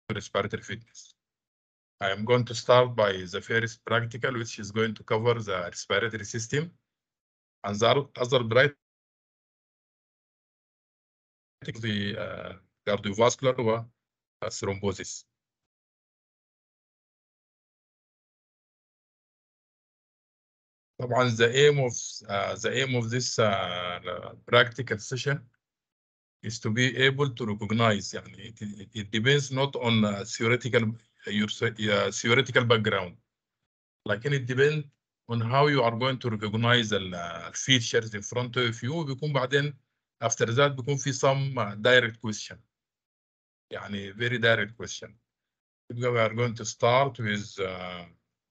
respiratory fitness. I am going to start by the first practical, which is going to cover the respiratory system and the other bright the uh, cardiovascular و thrombosis. طبعا the aim of uh, the aim of this uh, practical session is to be able to recognize يعني it, it, it depends not on uh, theoretical your uh, theoretical background لكن it depends on how you are going to recognize the uh, features in front of you بيكون بعدين after that بيكون في some uh, direct question يعني very direct question we are going to start with uh,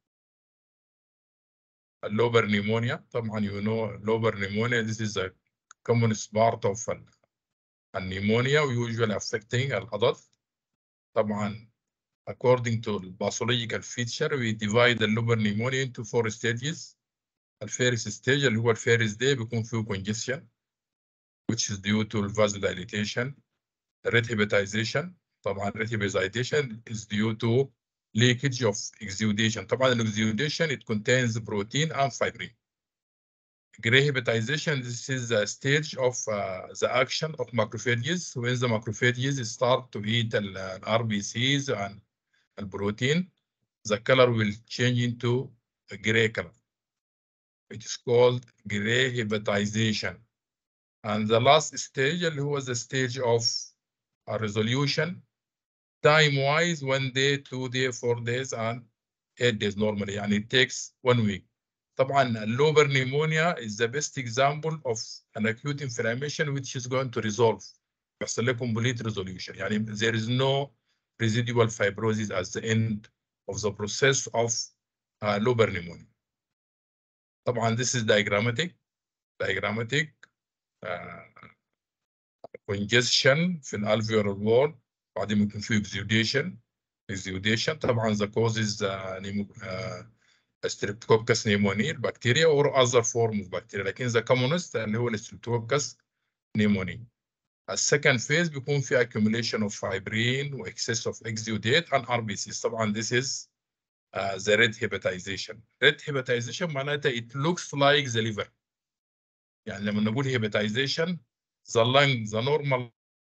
lobar pneumonia طبعا you know lobar pneumonia this is a common part of pneumonia usually affecting العضل طبعا according to the pathological feature we divide the lobar pneumonia into four stages الفيرست stage اللي هو الفيرست day بيكون فيه congestion which is due to vasodilation rehepatization طبعا rehepatization is due to leakage of exudation طبعا exudation it contains protein and fibrin Grahepatization, this is the stage of uh, the action of macrophages when the macrophages start to eat the RBCs and the protein, the color will change into a gray color. It is called grahepatization. And the last stage was the stage of a resolution time-wise one day, two day, four days, and eight days normally, and it takes one week. طبعا اللوبر pneumonia is the best example of an acute inflammation which is going to resolve بيحصل له complete resolution يعني there is no residual fibrosis at the end of the process of uh, lobar pneumonia طبعا this is diagrammatic diagrammatic uh, congestion في الالveolar wall بعدين ممكن في exudation exudation طبعا the causes uh, uh, streptococcus pneumoniae bacteria or other form of bacteria لكن the commonest اللي هو streptococcus pneumoniae. السكند phase بيكون في accumulation of fibrin و excess of exudate and RBCs طبعا this is uh, the red hepatization. red hepatization معناتها it looks like the liver. يعني لما نقول hepatization the lung the normal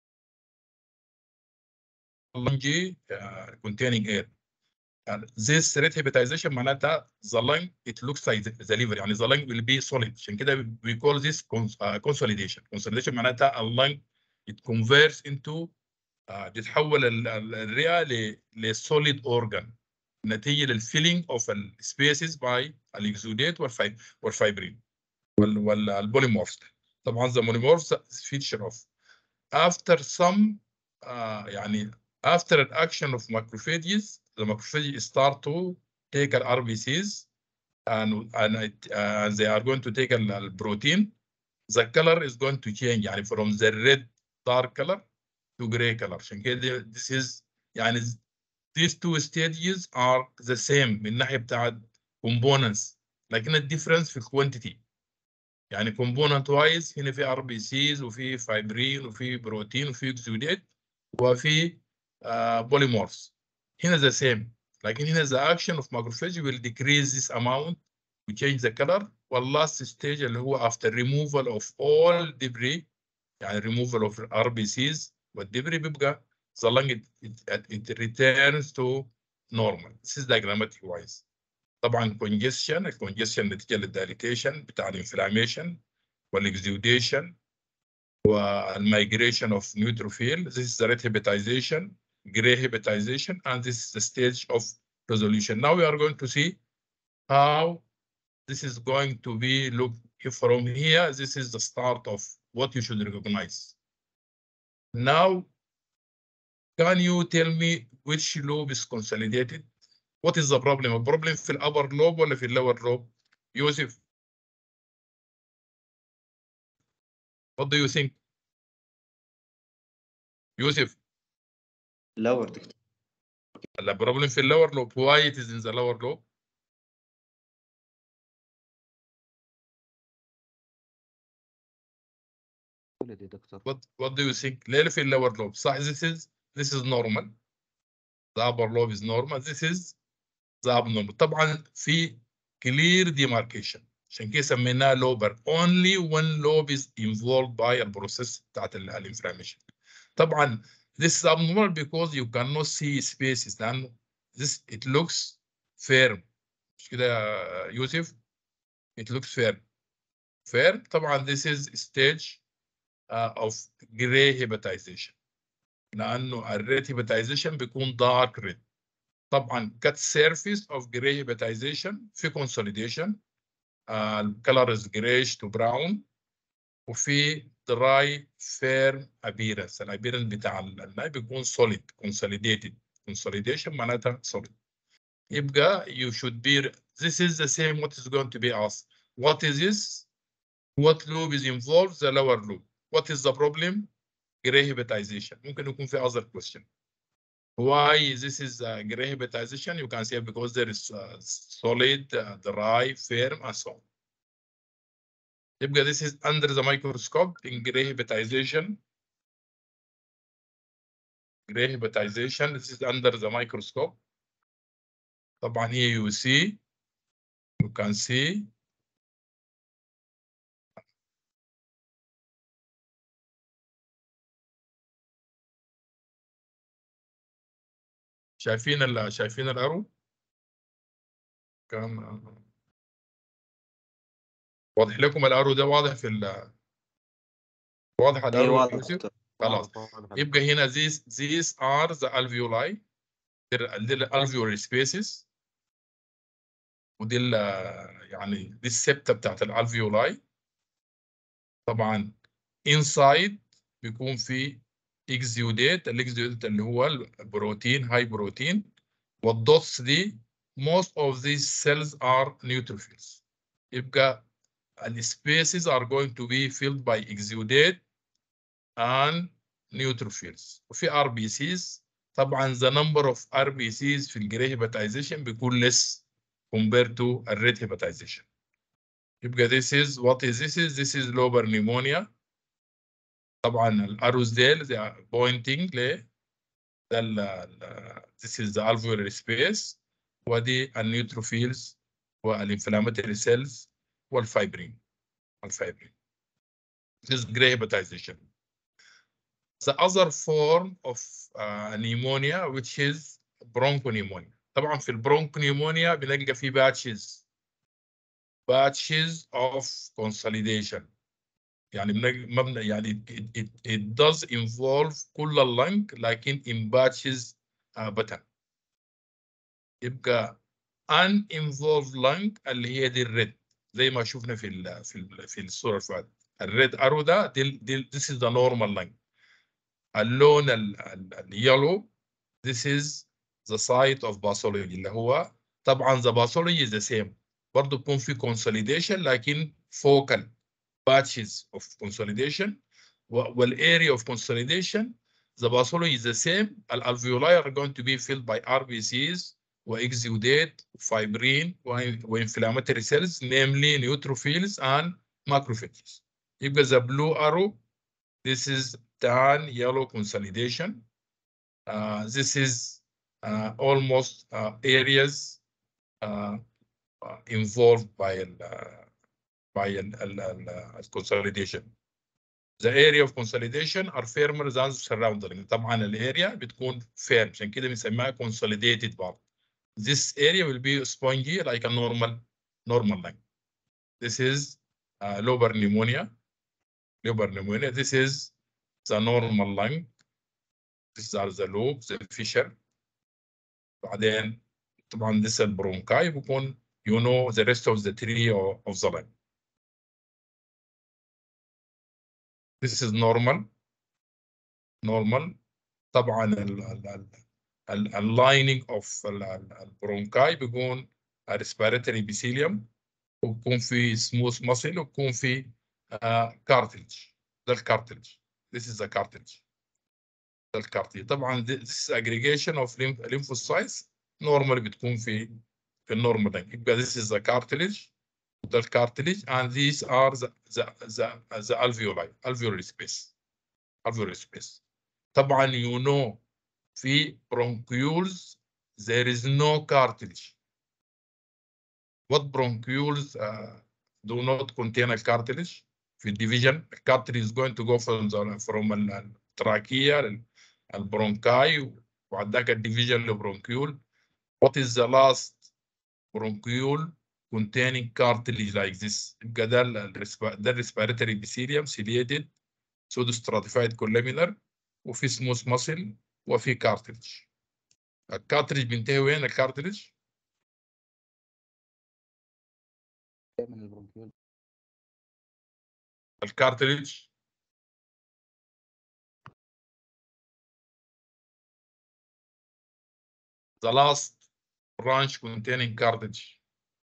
lung uh, containing air يعني this red hepatization معناتها the lung it looks like the liver يعني the lung will be solid عشان كده we call this uh, consolidation consolidation معناتها ال lung it converts into uh, تتحول الرئه ل solid organ نتيجه للفيلينج اوف السبيسز باي الاكزوديت والفايبرين والبوليمورفز طبعا the polymorphs feature of after some uh, يعني after an action of macrophages the macrophages start to take an RBCs and, and, it, uh, they are going to take a protein, the color is going to change يعني from the red dark color to gray color عشان كده this is يعني these two stages are the same من ناحية بتاعت components لكن الديفرنس في quantity يعني component wise هنا في RBCs وفي فايبرين وفي بروتين وفي exudate وفي uh, polymorphs هنا the same لكن هنا the action of macrophage will decrease this amount to change the color والlast stage اللي هو after removal of all debris يعني removal of RBCs والدبري بيبقى the lung it, it, it returns to normal this is diagrammatic wise طبعا congestion الcongestion نتيجة للدايليتيشن بتاع الانفلاميشن والاكزوديشن والمigration of neutrophil this is the rehepatization gray hepatization, and this is the stage of resolution. Now we are going to see how this is going to be looked from here. This is the start of what you should recognize. Now, can you tell me which lobe is consolidated? What is the problem? A problem في upper lobe ولا في lower lobe? Yusuf. What do you think? Yusuf. lower دكتور The problem في lower lobe. Why it is in the lower lobe? ولد يا دكتور What what do you think? ليه في lower lobe؟ صح this is this is normal. the upper lobe is normal this is the abnormal طبعا في clear demarcation عشان كده سميناه lobar only when lobe is involved by a process بتاعت الانفلاميشن طبعا this is abnormal because you cannot see spaces لانه this it looks firm مش كده يا يوسف it looks firm firm طبعا this is stage uh, of gray hepatization لانه الريد hepatization بيكون dark red طبعا cut surface of gray hepatization في consolidation الكلر is grayish to brown وفي dry firm appearance الابيرنس بتاع الماء بيكون solid consolidated consolidation معناتها solid يبقى you should be this is the same what is going to be asked what is this what loop is involved the lower loop what is the problem gray hepatization ممكن يكون في other question why this is uh, gray hepatization you can say because there is uh, solid uh, dry firm and so on يبقى this is under the microscope in gray hepatization gray hepatization this is under the microscope طبعا here you see you can see شايفين ال شايفين الارو كان واضح لكم الارو ده واضح في ال واضح ايه الارو واضح يوسف دكتور خلاص يبقى هنا these these are the alveoli دي الالفيولار سبيسز ودي ال يعني دي السبتة بتاعت الالفيولاي طبعا inside بيكون في اكزيوديت الاكزيوديت اللي هو البروتين هاي بروتين والدوتس دي most of these cells are neutrophils يبقى السبيسز are going to be filled by exudate and neutrophils وفي RBCs طبعا the number of RBCs في الجري hepatization بيكون less compared to a red hepatization يبقى this is what is this is this is lobar pneumonia طبعا الاروز ديل they are pointing ل ده ال- ال- this is the alveolar space ودي النيوتروفيلز والانفلاماتوري سيلز والفايبرين الفايبرين this is gray hepatization the other form of uh, pneumonia which is bronchopneumonia طبعا في البرونكونيمونيا بنلقى في batches batches of consolidation يعني بنلقى مبنى يعني it, it, it does involve كل اللنج لكن in batches uh, pattern يبقى uninvolved lung اللي هي دي الريد زي ما شفنا في ال في ال في الصوره اللي فاتت الريد ارو ده دي, دي this is the normal lung اللون اليلو this is the site of pathology اللي هو طبعا the pathology is the same برضه بيكون في consolidation لكن focal patches of consolidation والarea of consolidation the pathology is the same الالveoli are going to be filled by RBCs واكزيودات وفايبرين وانفلاماتوري cells namely neutrophils and macrophages يبقى the blue arrow this is tan yellow consolidation uh, this is uh, almost uh, areas uh, uh, involved by ال, uh, by ال, ال, ال, ال consolidation the area of consolidation are firmer than the surrounding طبعا الاريا بتكون firm عشان كده بنسميها consolidated part this area will be spongy like a normal normal lung. This is uh, lobar pneumonia. Lobar pneumonia. This is the normal lung. These are the lobes, the fissure. بعدين طبعا this البرونكاي بيكون you know the rest of the tree of, of the lung. This is normal. Normal. طبعا ال ال ال اللايننج اوف البرونكاي بيكون ريسبيراتوري ابيثيليوم وبكون في سموث ماسل وبكون في كارتلج ده الكارتلج this is the cartilage ده الكارتلج طبعا this aggregation of lymphocytes normally بتكون في في النورمال يبقى this is the cartilage ده الكارتلج and these are the the the, the alveoli alveolar space alveolar space طبعا you know في bronchioles there is no cartilage what bronchioles uh, do not contain a cartilage في الديفيجن الكارتريج is going to go from the, from التراكية البرونكاي وبعد ذاك الديفيجن لبرونكيول what is the last bronchiole containing cartilage like this يبقى ده ال ده الريسبيراتوري ابيثيليوم ciliated pseudo stratified columnar وفي سموث ماسل وفي كارتلج الكارتلج بينتهي وين الكارتلج؟ من البرونكيول الكارتلج the last branch containing cartilage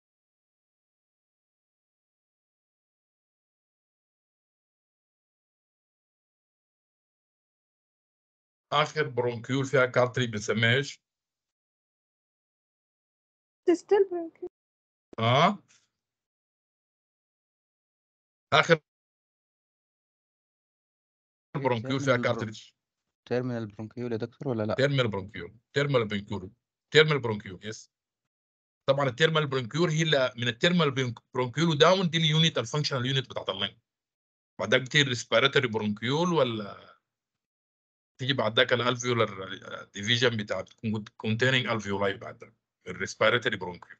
اخر برونكيول فيها كارتري بنسميها ايش؟ distal bronchial اه اخر برونكيول فيها Terminal bron- كارتريج تيرمينال برونكيول يا دكتور ولا لا؟ تيرمال برونكيول تيرمال برونكيول تيرمال برونكيول يس طبعا التيرمال برونكيول هي اللي من التيرمال برونكيول داون دي اليونت الفانكشنال يونت بتاعت اللنج بعد ذاك بتيجي الريسبيراتوري برونكيول ولا تيجي بعد ذاك الالفيولار ديفيجن بتاع containing alveoli بعد ذاك الريسبيراتوري برونكيول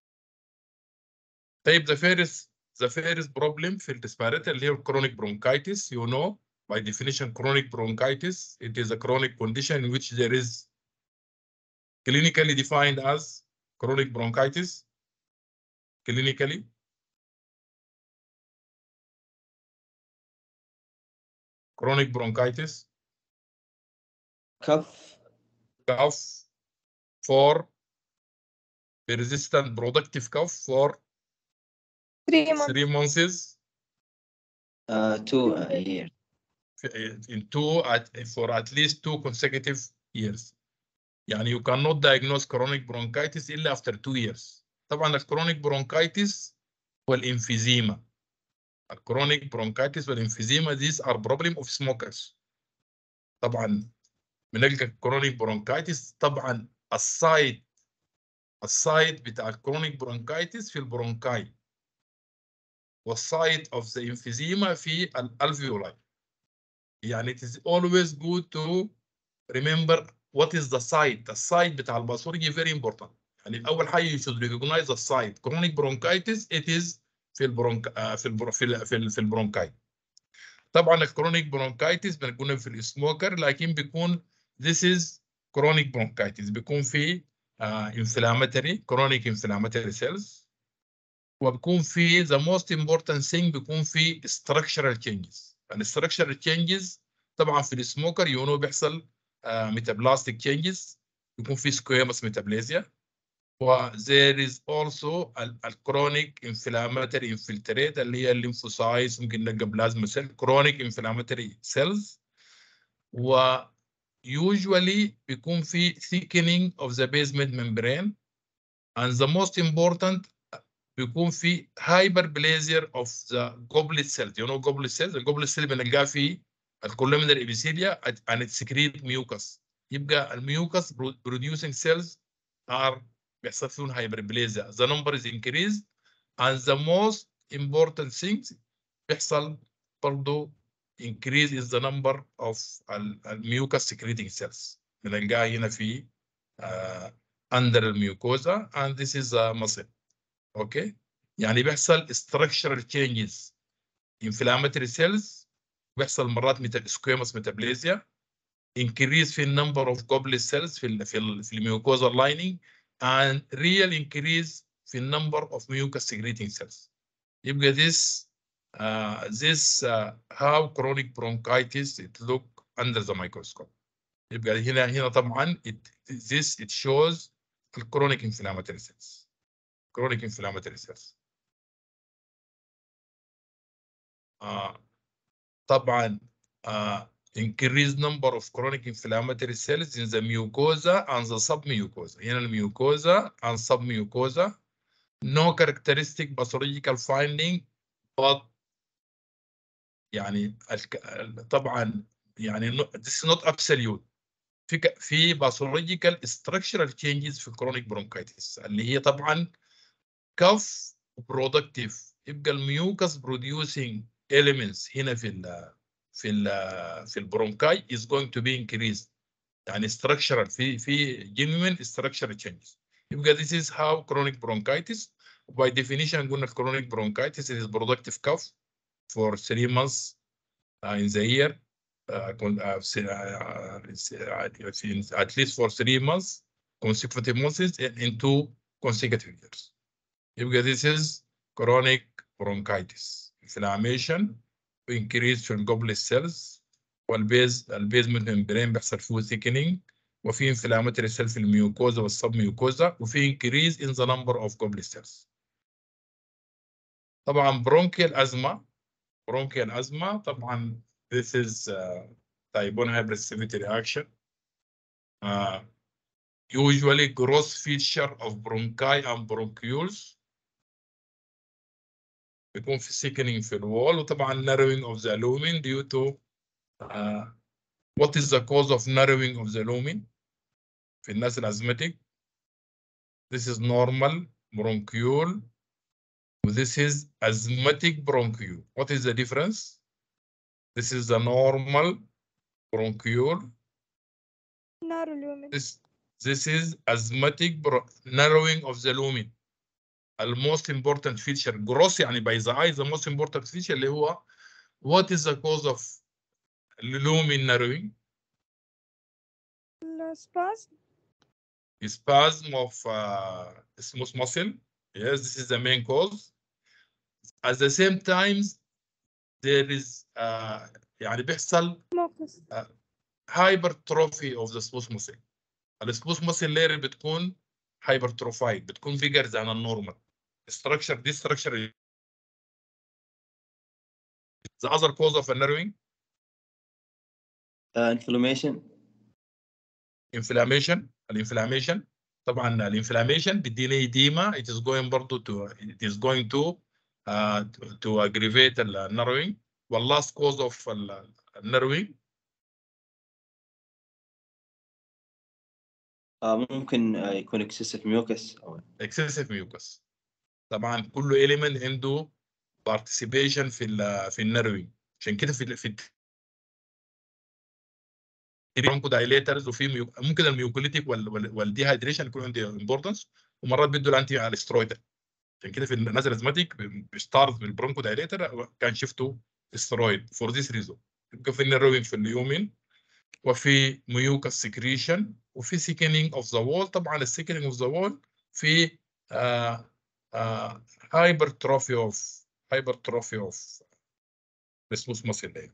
طيب the first the first problem في الريسبيراتوري اللي هي chronic bronchitis you know by definition chronic bronchitis it is a chronic condition in which there is clinically defined as chronic bronchitis clinically chronic bronchitis كف cough for persistent productive cough for three months three months uh, two uh, years in two at, for at least two consecutive years يعني you cannot diagnose chronic bronchitis إلا after two years طبعا الكرونيك bronchitis والإنفيزيما الكرونيك bronchitis والإنفيزيما these are problem of smokers طبعا بنلقى الكرونيك bronchitis طبعا السايت السايت بتاع الكرونيك bronchitis في البرونكاي والسايت of the emphysema في الالفيولاي يعني it is always good to remember what is the site السايت بتاع الباثولوجي very important يعني اول حاجه you should recognize the site chronic bronchitis it is في البرونك آه، في البرو في ال- في, ال- في البرونكاي طبعا الكرونيك برونكايتس بنقول في السموكر لكن بيكون this is chronic bronchitis بيكون في uh, inflammatory chronic inflammatory cells وبيكون في the most important thing بيكون في structural changes ال structural changes طبعا في السموكر يو نو بيحصل uh, metablastic changes بيكون في squamous metaplasia و there is also ال ال chronic inflammatory infiltrate اللي هي الليمفوسايتس ممكن نلقى بلازما سيل chronic inflammatory cells و usually بيكون في thickening of the basement membrane and the most important بيكون في hyperplasia of the goblet cells you know goblet cells الجوبلت سيل بنلقاها في الكولومينال ابيثيليا and it secrete mucus يبقى الميوكس producing cells are بيحصل فيهم hyperplasia the number is increased and the most important things بيحصل برضه increase is the number of ال- الميوكس secreting cells بنلقاها هنا في uh, under الميوكوزا and this is a muscle اوكي يعني بيحصل structural changes inflammatory cells بيحصل مرات ميتا squamous metaplasia increase في number of goblet cells في ال في ال في الميوكوزا lining and real increase في number of mucus secreting cells يبقى this uh, this uh, how chronic bronchitis it look under the microscope يبقى هنا هنا طبعا it, this it shows the chronic inflammatory cells chronic inflammatory cells آه طبعا آه increased number of chronic inflammatory cells in the mucosa and the submucosa هنا الميوكوزا and submucosa no characteristic pathological finding but يعني الك... طبعا يعني no- this is not absolute في ك- في باثولوجيكال structural changes في chronic bronchitis اللي هي طبعا كف برودكتيف يبقى الميوكس producing elements هنا في ال في ال في البرونكاي is going to be increased يعني structural في في genuine structural changes يبقى this is how chronic bronchitis by definition قلنا chronic bronchitis is productive cough for three months uh, in the year uh, con- uh, s- uh, s- uh, in- at least for three months consecutive months in in two consecutive years يبقى this is chronic bronchitis inflammation increase في الجوبلت cells والبيز البيزمنت ممبرين بيحصل فيه thickening وفي inflammatory cell في الميوكوزا والسب ميوكوزا وفي increase in the number of goblet cells طبعا bronchial asthma bronchial asthma طبعا this is uh, type 1 hypersensitivity reaction uh, usually gross feature of bronchi and bronchioles بيكون في thickening في الوول وطبعا narrowing of the lumen due to uh, what is the cause of narrowing of the lumen في الناس الازمتيك this is normal bronchiole this is asthmatic bronchiole what is the difference this is the normal bronchiole narrow lumen this this is asthmatic bro- narrowing of the lumen the most important feature gross يعني by the eye the most important feature اللي هو what is the cause of lumen narrowing spasm spasm of uh, smooth muscle. Yes, this is the main cause. At the same time, there is uh, يعني بيحصل mucus hypertrophy of the smooth muscle. السموث muscle layer بتكون hypertrophied بتكون bigger than النورمال. Structure this structure is the other cause of a narrowing uh, inflammation inflammation الانفلاميشن طبعا الانفلاميشن بيدينا edema it is going برضه to it is going to uh, to, to aggravate ال narrowing وال last cause of ال narrowing uh, ممكن uh, يكون excessive mucus أو excessive mucus طبعا كل element عنده participation في ال في النروينج عشان كده في ال- في برونكو دايليترز وفي ميو... ممكن الميوكوليتيك وال... وال... والديهايدريشن يكون عنده امبورتنس ومرات بيدوا الانتي على السترويد عشان كده في الناس الازماتيك بيستارت بالبرونكو دايليتر كان شفته سترويد فور ذيس ريزون يبقى في النروين في اليومين وفي ميوكس سكريشن وفي سيكنينج اوف ذا وول طبعا السيكنينج اوف ذا وول في هايبرتروفي اوف هايبرتروفي اوف ريسبوس ماسل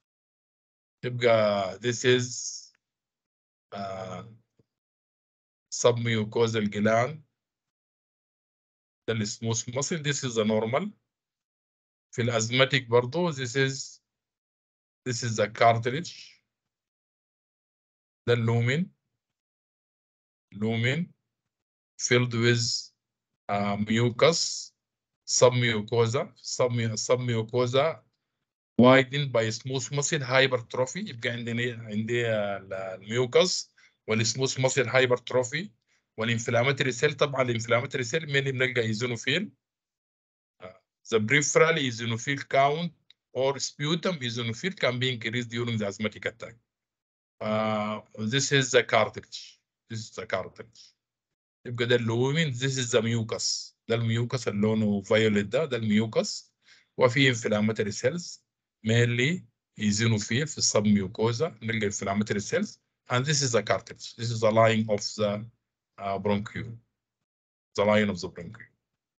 يبقى this is uh, submucosal gland ده السموث muscle this is the normal في الازماتيك برضو this is this is the cartilage ده اللومين lumen filled with uh, mucus submucosa submu- submucosa widened by smooth muscle hypertrophy يبقى عندنا عندي ال- الميوكس والسموث muscle hypertrophy والانفلاماتوري سيل طبعا الانفلاماتوري سيل من بنلقى ايزونوفيل the peripheral eosinophil count or sputum eosinophil can be increased during the asthmatic attack. Uh, this is the cartilage. This is the cartilage. يبقى ده اللومين this is the mucus. ده الميوكس اللي لونه violet ده ده الميوكس وفي inflammatory cells mainly eosinophil في السبميوكوزا نلقى inflammatory cells and this is the cartilage. This is the line of the uh, bronchiole. The line of the bronchiole.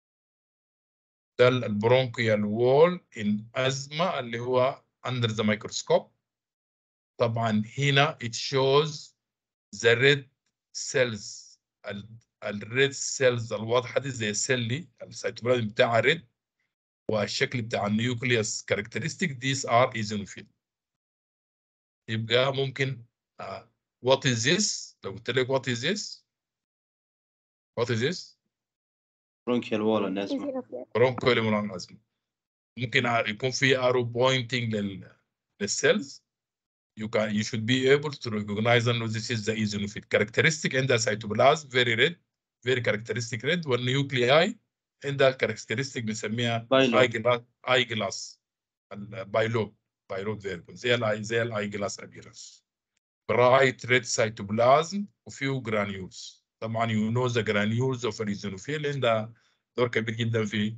ده البرونكيال وول in asthma اللي هو under the microscope. طبعا هنا it shows the red cells الريد سيلز الواضحه دي زي السيلي السيتوبلازم بتاعها ريد والشكل بتاع النيوكليوس كاركترستيك these are eosinophil يبقى ممكن uh, what is this لو قلت لك what is this what is this bronchial wall النزمة eosinophil برونكوليمونازم ممكن يكون في ارو بوينتنج لل للسيلز you can you should be able to recognize and know this is the eosinophil characteristic عندها cytoplasm very red very characteristic red والنيوكلياي عندها characteristic بنسميها بايلوب. اي جلاس اي جلاس البايلوب بايلوب فيربل زي الاي زي الاي جلاس ابيرنس برايت ريد سيتوبلازم وفيه جرانيولز طبعا يو نو ذا جرانيولز اوف الايزونوفيل عندها دور كبير جدا في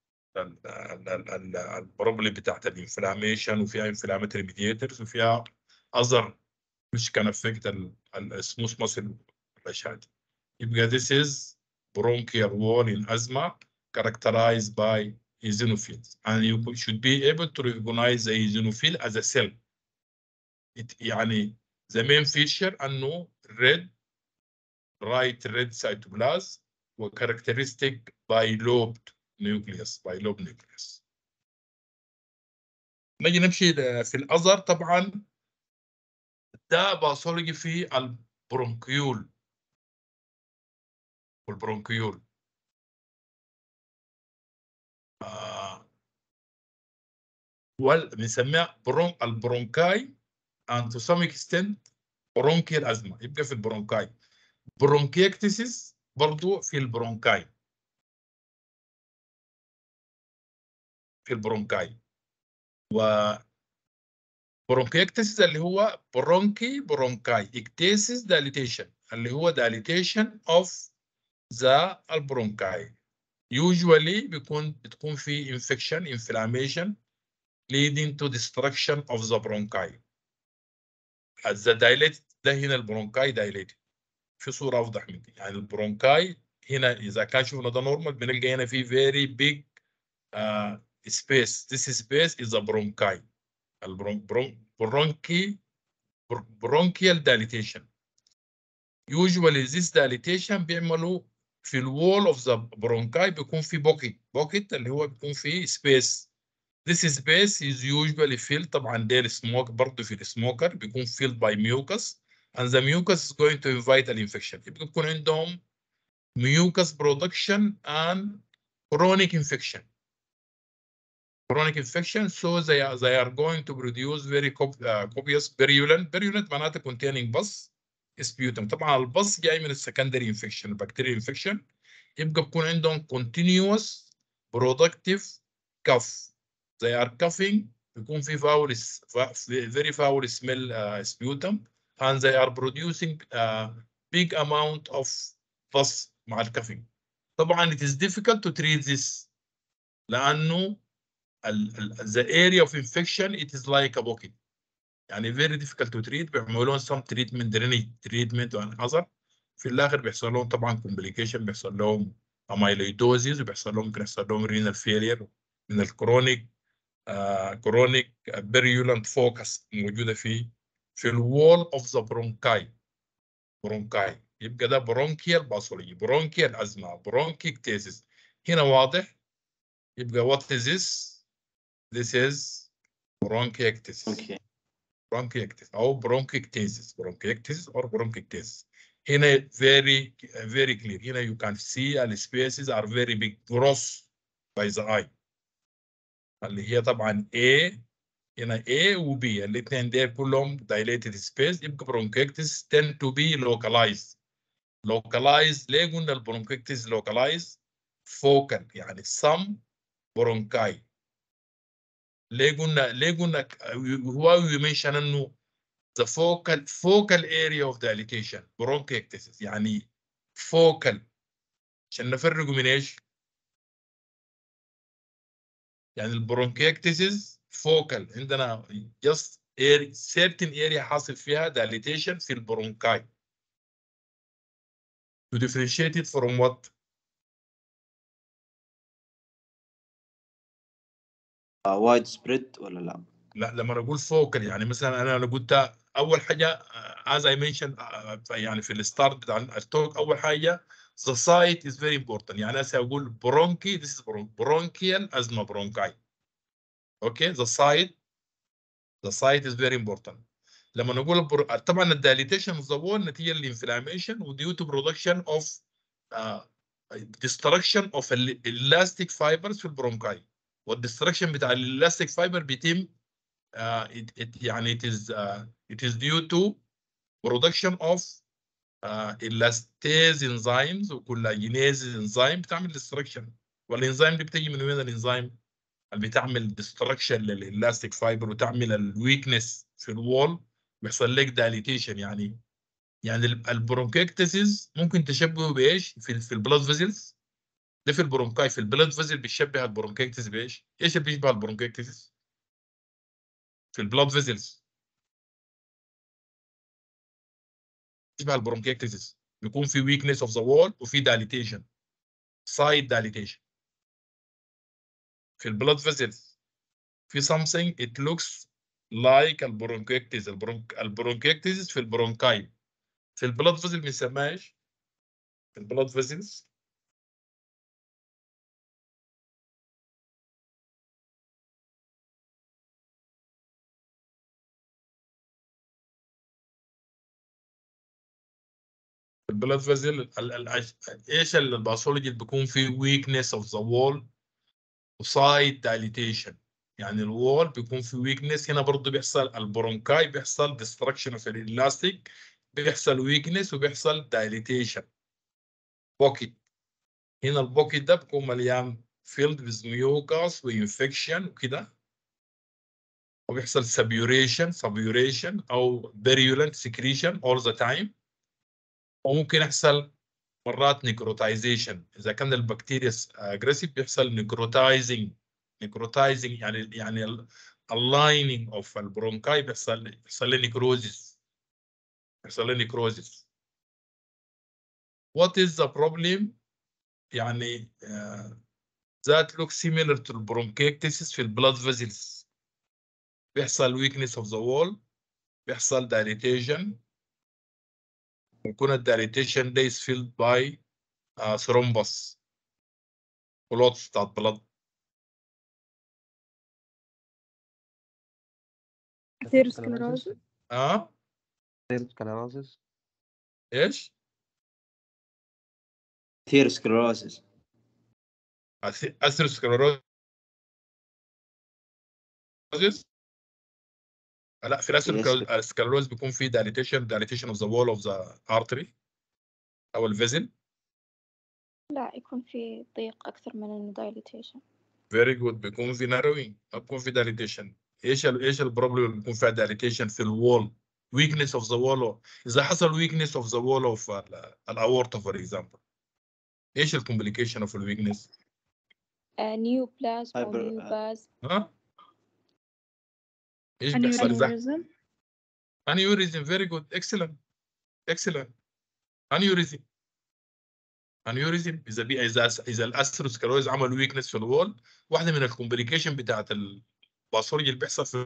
البروبلم بتاعت الانفلاميشن وفيها انفلاماتري ميديترز وفيها اذر مش كان افكت السموث ماسل والاشياء دي يبقى this is bronchial wall in asthma characterized by eosinophils and you should be able to recognize the eosinophil as a cell it يعني the main feature انه red right red cytoplasm وcharacteristic bilobed nucleus bilobed nucleus نجي نمشي ل- في الأزر طبعا ده باثولوجي في البرونكيول والبرونكيول آه وال بنسميها برون البرونكاي and to some extent bronchial asthma يبقى في البرونكاي برونكيكتسيس برضو في البرونكاي في البرونكاي و برونكيكتسيس اللي هو برونكي برونكاي اكتيسيس داليتيشن اللي هو داليتيشن اوف ذا البرونكاي usually بيكون بتكون في infection inflammation leading to destruction of the bronchi as the dilated ده هنا البرونكاي dilated في صورة أوضح من دي يعني البرونكاي هنا إذا كان شفنا ده نورمال بنلقى هنا في very big uh, space this space is a bronchi البرون برون برونكي bronchial dilatation usually this dilatation بيعملوا في الوول اوف ذا برونكاي بيكون في بوكيت بوكيت اللي هو بيكون فيه سبيس This space is usually filled طبعا ده السموك برضه في السموكر بيكون filled by mucus and the mucus is going to invite an infection يبقى بيكون عندهم mucus production and chronic infection chronic infection so they are, they are going to produce very cop- uh, copious virulent virulent معناته containing pus sputum طبعا البص جاي من السكندري انفكشن البكتيريا انفكشن يبقى بكون عندهم continuous productive cough they are coughing بيكون في foul very foul smell uh, sputum and they are producing a big amount of pus مع الكافينج طبعا it is difficult to treat this لانه ال, ال, the area of infection it is like a bucket يعني very difficult to treat بيعملوا لهم some treatment drainage treatment and other في الاخر بيحصل لهم طبعا complication بيحصل لهم amyloidosis وبيحصل لهم ممكن يحصل لهم renal failure من الكرونيك كرونيك virulent focus موجوده في في الوول اوف ذا برونكاي برونكاي يبقى ده برونكيال باثولوجي برونكيال ازمه برونكيكتيسيس هنا واضح يبقى what is this this is bronchiectasis اوكي bronchiectasis أو bronchiectasis bronchiectasis or bronchiectasis هنا very very clear هنا you can see the spaces are very big gross by the eye اللي هي طبعا A هنا A و B الاثنين دول كلهم dilated space يبقى bronchiectasis tend to be localized localized ليه قلنا البرونكيكتس localized focal يعني some bronchi ليه قلنا ليه قلنا هو يمنشن انه the focal focal area of dilatation bronchiectasis يعني focal عشان نفرقه من ايش؟ يعني البرونكيكتسيس focal عندنا just area certain area حاصل فيها dilatation في البرونكاي to differentiate it from what? وايد سبريد ولا لا؟ لا لما اقول فوكال يعني مثلا انا لو قلت اول حاجه از اي منشن يعني في الستارت بتاع التوك اول حاجه the site is very important يعني هسه اقول برونكي this is bronchial asthma bronchi اوكي the site the site is very important لما نقول البر... طبعا الداليتيشن اوف ذا وول نتيجه للانفلاميشن وديو تو برودكشن اوف destruction اوف elastic fibers في البرونكاي والدستركشن بتاع الالاستيك فايبر بيتم uh, it, it يعني it is uh, it is due to production of uh, elastase enzymes وكولاجينيز enzyme بتعمل destruction والانزيم دي بتيجي من وين الانزيم اللي بتعمل destruction للالاستيك فايبر وتعمل الويكنس في الوول بيحصل لك دايليتيشن يعني يعني البرونكيكتسيس ممكن تشبهه بايش في في البلاد فيزلز ده في البرونكاي في البلاد فيزل بيشبه البرونكيكتس بايش ايش اللي بيشبه البرونكيكتس في البلاد فيزلز بيشبه البرونكيكتس بيكون في ويكنس اوف ذا وول وفي دايليتيشن سايد دايليتيشن في البلاد فيزلز في something it looks like البرونكيكتس البرونك البرونكيكتس في البرونكاي في البلاد فيزل بنسميها ايش؟ في البلاد فيزلز البلاد فيزل ايش الباثولوجي اللي بيكون فيه ويكنس اوف ذا وول وسايد دايليتيشن يعني الوول بيكون في ويكنس هنا برضه بيحصل البرونكاي بيحصل ديستركشن اوف الالاستيك بيحصل ويكنس وبيحصل دايليتيشن بوكيت هنا البوكيت ده بيكون مليان فيلد with mucus وانفكشن وكده وبيحصل سبيوريشن سبيوريشن او virulent secretion all the time وممكن يحصل مرات نيكروتايزيشن اذا كان البكتيريا اجريسيف بيحصل نيكروتايزنج نيكروتايزنج يعني يعني اللايننج اوف البرونكاي بيحصل بيحصل له نيكروزيس بيحصل له نيكروزيس what is the problem يعني uh, that looks similar to bronchiectasis في البلاد vessels بيحصل weakness of the wall بيحصل dilatation ويكون الدايليتيشن ده is filled by uh, thrombus clots بتاعت blood Atherosclerosis. اه سكليروزس ايش؟ ثيروسكلروسيس اثيروسكلروزيس لا في الاسكلروز بيكون في دايليتيشن دايليتيشن اوف ذا وول اوف ذا ارتري او الفيزل لا يكون في ضيق أكثر من الدايليتيشن فيري جود بيكون في ناروينج ما بيكون في دايليتيشن ايش ال ايش البروبلم اللي بيكون فيها دايليتيشن في الوول weakness of the wall اذا حصل weakness of the wall of الاورتا فور اكزامبل ايش الكومبليكيشن اوف الويكنس نيو بلاس أو Hyper- نيو باز ها ايش بيحصل اذا Aneurysm. aneurysm very good excellent excellent aneurysm aneurysm اذا بي اذا اذا الاثيروسكلروز عمل ويكنس في الوول واحده من الكومبليكيشن بتاعت الباثولوجي اللي بيحصل في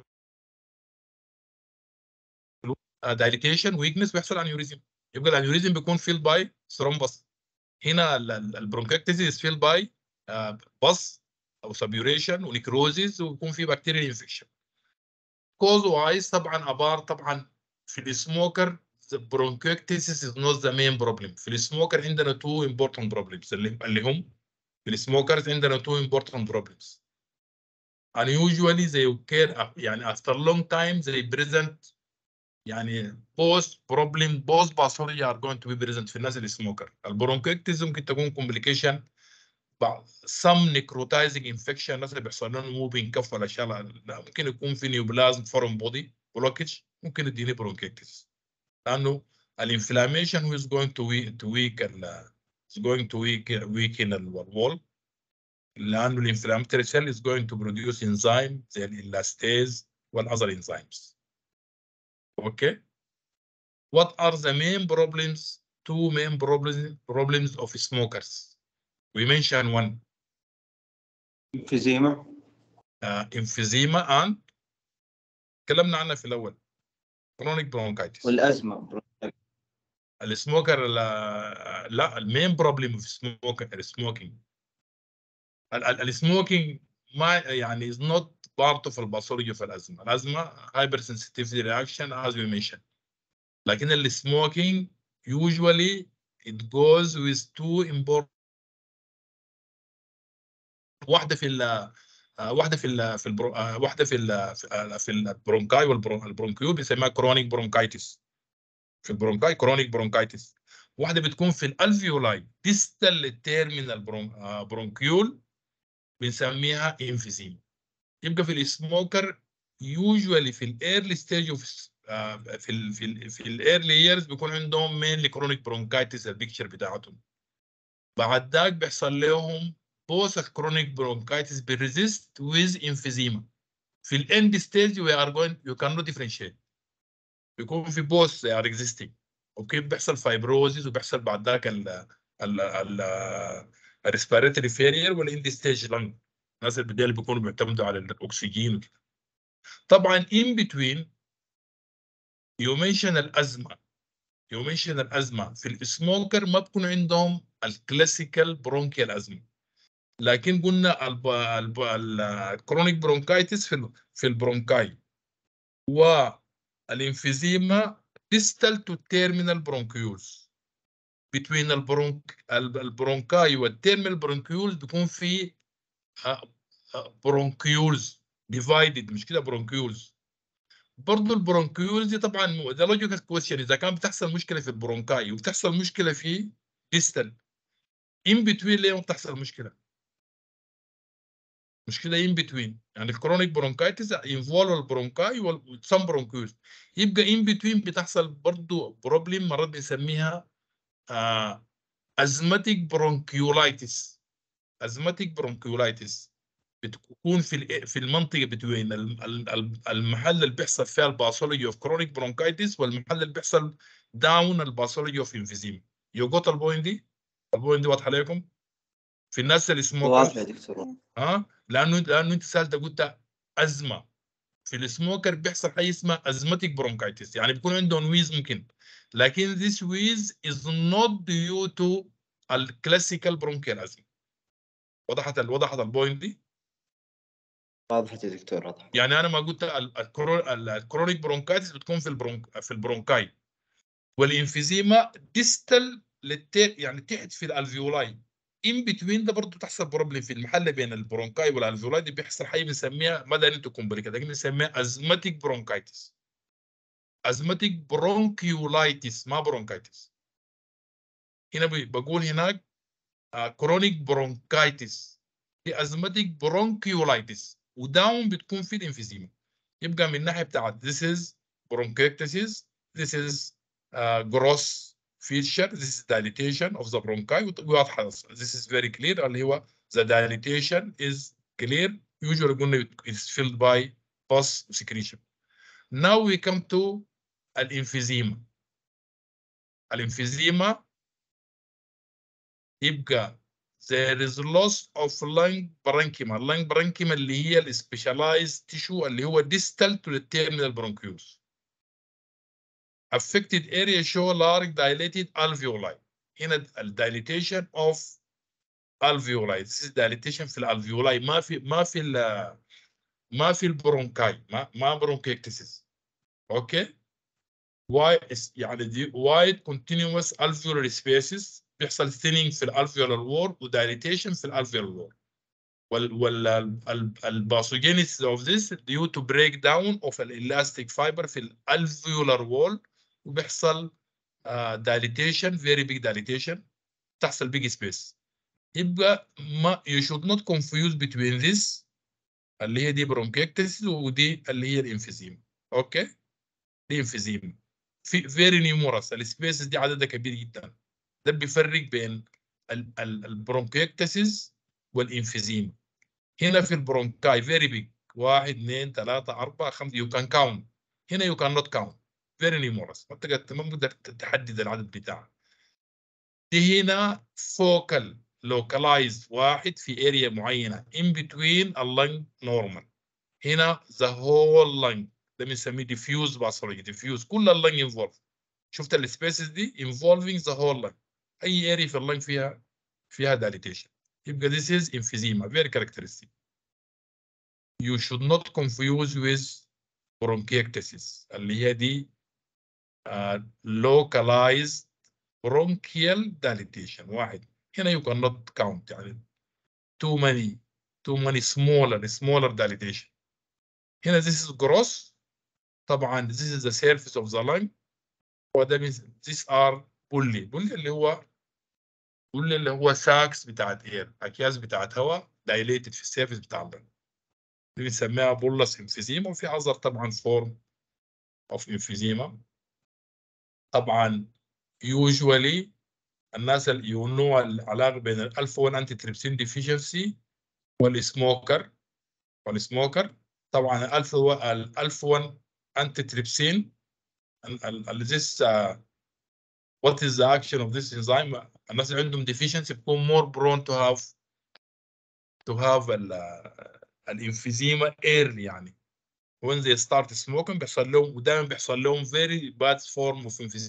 دايليتيشن ويكنس بيحصل انيوريزم يبقى الانيوريزم بيكون فيل باي ثرومبس هنا البرونكاكتيز فيل باي بص او سبيوريشن ونيكروزيز ويكون في بكتيريال انفكشن كوز وايز طبعا ابار طبعا في السموكر the bronchiectasis is not the main problem في السموكر عندنا two important problems اللي اللي هم في السموكرز عندنا two important problems and usually they occur يعني after long time they present يعني both problem both pathology are going to be present في الناس السموكر البرونكيكتيز ممكن تكون complication بعض some necrotizing infection الناس اللي بيحصل لهم موبين كف ولا شيء لا ممكن يكون في نيوبلازم فورم بودي بلوكج ممكن يديني برونكيكتيز لانه الانفلاميشن is going to weak to weaken is going to weak weaken الوول لانه الانفلاماتوري cell is going to produce enzyme زي الاستاز والاذر enzymes okay what are the main problems two main problems problems of smokers we mentioned one emphysema uh, emphysema and تكلمنا عنها في الاول chronic bronchitis والازمه السموكر لا, لا المين بروبلم في السموكر السموكينج السموكينج ما يعني is not part of الباثولوجي في الازمه الازمه hyper sensitivity reaction as we mentioned لكن السموكينج usually it goes with two important واحده في ال آه، واحده في ال في البرو... آه، واحده في ال في آه، في البرونكاي والبرونكيول بنسميها كرونيك برونكايتس في البرونكاي كرونيك برونكايتس واحده بتكون في الالفيولاي ديستال للتيرمينال برون... آه، برونكيول بنسميها انفيزيما يبقى في السموكر يوجوالي في الايرلي ستيج اوف في ال في ال في الايرلي ييرز بيكون عندهم مينلي كرونيك برونكايتس البيكتشر بتاعتهم بعد ذاك بيحصل لهم بوث كرونيك برونكايتس بيريزيست ويز انفيزيما في الاند ستيج we are going you cannot differentiate بيكون في بوث they are existing اوكي بيحصل فايبروزيس وبيحصل بعد ذاك ال ال ال الريسبيراتوري فيلير والاند ستيج لنج الناس اللي بديل بيكونوا بيعتمدوا على الاكسجين وكده طبعا in between you mention الازمه you mention الازمه في السموكر ما بكون عندهم الكلاسيكال برونكيال ازمه لكن قلنا الب... الب... الكرونيك برونكايتس في ال... في البرونكاي والانفيزيما distal to terminal bronchioles between البرونك ال- البرونكاي والتيرمينال برونكيولز بيكون في برونكيولز ديفايدد مش كده برونكيولز برضه البرونكيولز دي طبعا ده لوجيكال كويشن اذا كان بتحصل مشكله في البرونكاي وبتحصل مشكله في ديستال ان بتوين ليه ما بتحصل مشكله؟ مشكله ان بتوين يعني الكرونيك برونكايتس انفولف البرونكاي والسم برونكيولز يبقى ان بتوين بتحصل برضه بروبلم مرات بنسميها آه ازماتيك برونكيولايتس ازماتيك برونكيولايتس بتكون في ال- في المنطقه بتوين ال- ال- ال- المحل اللي بيحصل فيها الباثولوجي اوف كرونيك برونكايتس والمحل اللي بيحصل داون الباثولوجي اوف انفيزيما يو جوت البوينت دي البوينت دي واضحه عليكم في الناس اللي واضح يا سموكرز دكتور ها لانه لانه انت سالت قلت ازمه في السموكر بيحصل حاجه اسمها ازماتيك برونكايتس يعني بيكون عندهم ويز ممكن لكن this wheeze is not due to الكلاسيكال برونكيال ازمه وضحت ال- وضحت البوينت دي واضحة يا دكتور واضحة يعني انا ما قلت ال- الكرو- ال- الكرونيك برونكايتس بتكون في البرونك في البرونكاي والانفيزيما ديستال للتي يعني تحت في الالفيولاي ان بتوين ده برضه تحصل بروبلم في المحل بين البرونكاي والالفيولاي دي بيحصل حاجه بنسميها ما دارين تكمبليكا لكن بنسميها ازماتيك برونكايتس ازماتيك برونكيولايتس ما برونكايتس هنا بي- بقول هناك كرونيك برونكايتس دي ازماتيك برونكيولايتس وداون بتكون في الانفيزيما يبقى من الناحيه بتاعت this is bronchiectasis this is uh, gross feature this is dilatation of the bronchi واضحه this is very clear اللي هو the dilatation is clear usually قلنا it is filled by pus secretion now we come to الانفيزيما الانفيزيما يبقى there is loss of lung parenchyma lung parenchyma اللي هي ال specialized tissue اللي هو distal to the terminal bronchioles affected area show large dilated alveoli هنا ال dilatation of alveoli this is dilatation في الالفيولاي ما في ما في ال ما في البرونكاي ما ما برونكيكتسيس اوكي واي يعني دي wide continuous alveolar spaces بيحصل thinning في الالفيولار وول ودايليتيشن في الالفيولار وول وال وال الباثوجينيس of this due to breakdown of an elastic fiber في الالفيولار وول وبيحصل uh, dilatation very big dilatation تحصل big space يبقى ما you should not confuse between this اللي هي دي bronchiectasis ودي اللي هي الانفيزيما اوكي دي انفيزيما في very numerous السبيسز دي عددها كبير جدا ده بيفرق بين البرونكيكتسيس والانفيزيما هنا في البرونكاي فيري بيج واحد اثنين ثلاثة أربعة خمسة يو كان كاونت هنا يو كان نوت كاونت فيري نيمورس ما بتقدر ما بتقدر تحدد العدد بتاعها دي هنا فوكال لوكالايز واحد في اريا معينة in between اللنج نورمال هنا the whole lung ده بنسميه diffuse باثولوجي diffuse كل اللنج انفولف شفت السبيسز دي involving the whole lung اي اريا في اللنج فيها فيها dilatation يبقى this is emphysema very characteristic you should not confuse with bronchiectasis اللي هي دي uh, localized bronchial dilatation واحد هنا you cannot count يعني too many to many smaller smaller dilatation هنا this is gross طبعا this is the surface of the lung وده means these are bully bully اللي هو bully اللي هو ساكس بتاعت اير اكياس بتاعت هواء dilated في السيرفيس بتاع اللنج دي بنسميها بولس emphysema وفي عذر طبعا form of emphysema طبعا usually الناس اللي يونوا العلاقه بين الالفا 1 انتي تريبسين ديفيشنسي والسموكر والسموكر طبعا الالفا الالفا 1 انتي تريبسين this uh, what is the action of this enzyme الناس اللي عندهم deficiency بيكون more prone to have to have ال الانفيزيما early يعني when they start smoking بيحصل لهم ودائما بيحصل لهم very bad form of emphysema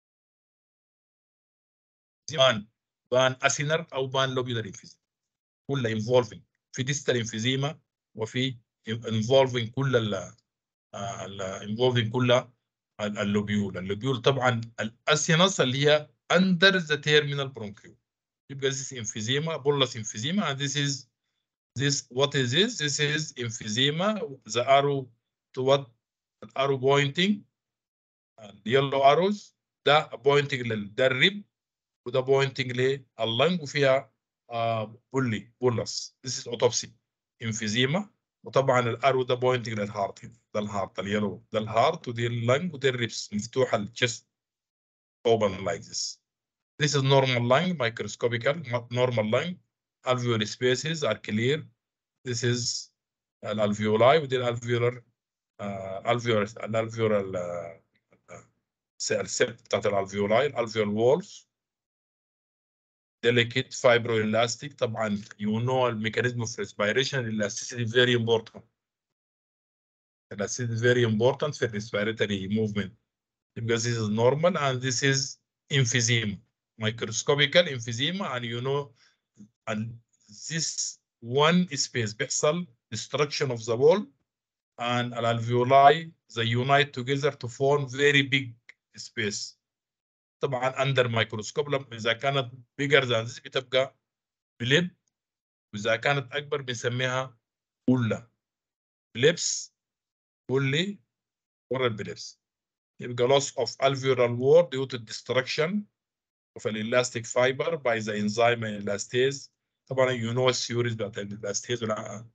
بان بان اسينر او بان لوبيولار انفيزيما كلها involving في ديستال انفيزيما وفي involving كل ال ال involving كل اللوبيول اللوبيول طبعا الاسينس اللي هي under the terminal bronchiole يبقى this is emphysema bullous emphysema and this is this what is this this is emphysema the arrow to what arrow pointing the yellow arrows ده pointing لل ده الريب وده بوينتنج لللنج وفيها آه بولي بولس this is autopsy emphysema وطبعا الارو ده بوينتنج للهارت هنا ده الهارت اليلو ده الهارت ودي اللنج ودي الريبس مفتوحه الجست open like this this is normal lung microscopical normal lung alveolar spaces are clear this is الالفيولاي ودي الالفيولار الالفيولار الالفيولار السيل بتاعت الالفيولاي الالفيول وولز delicate fibroelastic طبعا you know the mechanism of respiration elasticity very important elasticity is very important for respiratory movement because this is normal and this is emphysema microscopical emphysema and you know and this one space بيحصل destruction of the wall and alveoli they unite together to form very big space طبعا اندر مايكروسكوب لما اذا كانت بيجر ذان ذس بتبقى بليب واذا كانت اكبر بنسميها بولا بليبس بولي ورا البليبس يبقى loss of alveolar wall due to destruction of an elastic fiber by the enzyme elastase طبعا you know السيوريز بتاعت الelastase ولا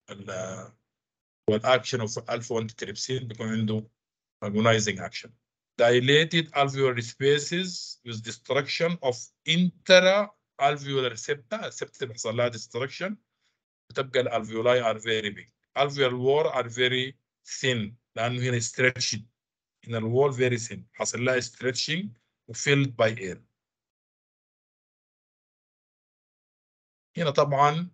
والاكشن of alpha 1 trypsin بيكون عنده agonizing action dilated alveolar spaces with destruction of intra-alveolar septa septa بيحصل لها destruction بتبقى الالفيولاي are very big alveolar wall are very thin لانه هنا stretching هنا الوول very thin حصل لها stretching filled by air هنا طبعا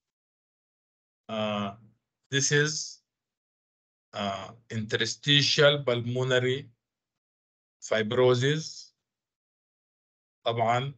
uh, this is uh, interstitial pulmonary fibrosis طبعا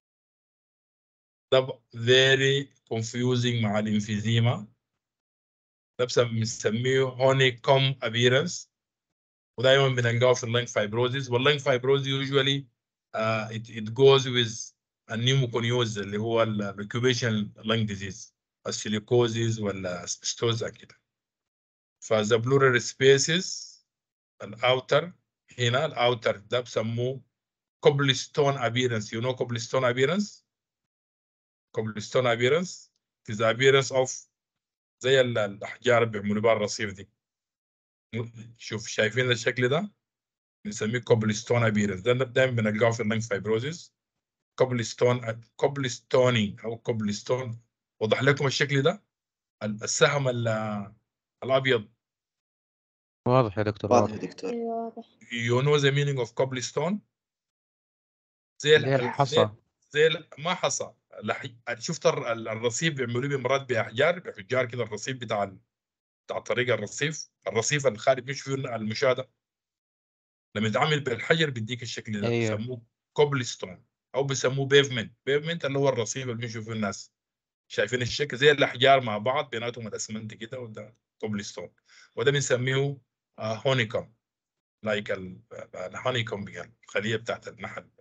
ده very confusing مع الانفيزيما ده بنسميه هوني كوم appearance ودايما بنلقاه في اللنج fibrosis واللنج fibrosis usually uh, it, it goes with النيوموكونيوز اللي هو الريكوبيشن lung disease السيليكوزيز ولا اسبستوزا كده فذا بلورال سبيسز الاوتر هنا الاوتر ده بسموه كوبلستون ابيرنس يو نو كوبلستون ابيرنس كوبلستون ابيرنس is the appearance of زي الاحجار اللي بيعملوا بها الرصيف دي شوف شايفين الشكل ده بنسميه كوبلستون ابيرنس ده دايما بنلقاه في اللنج فايبروزيس كوبلستون كوبلستوني او كوبلستون وضح لكم الشكل ده السهم الابيض واضح يا دكتور واضح يا واضح دكتور ايوه واضح you know the meaning of cobblestone زي اللي هي ال- الحصى زي, زي ال- ما حصى الح- شفت الر- ال- الرصيف بيعملوه بمرات باحجار باحجار كده الرصيف بتاع ال- بتاع طريق الرصيف الرصيف الخارج مش فيه المشاة لما يتعامل بالحجر بيديك الشكل ده أيوه. بيسموه كوبلستون او بيسموه بيفمنت بيفمنت اللي هو الرصيف اللي بيمشوا فيه الناس شايفين الشكل زي الاحجار مع بعض بيناتهم الاسمنت كده وده كوبلستون وده بنسميه هونيكوم لايك الهونيكوم الخليه بتاعت النحل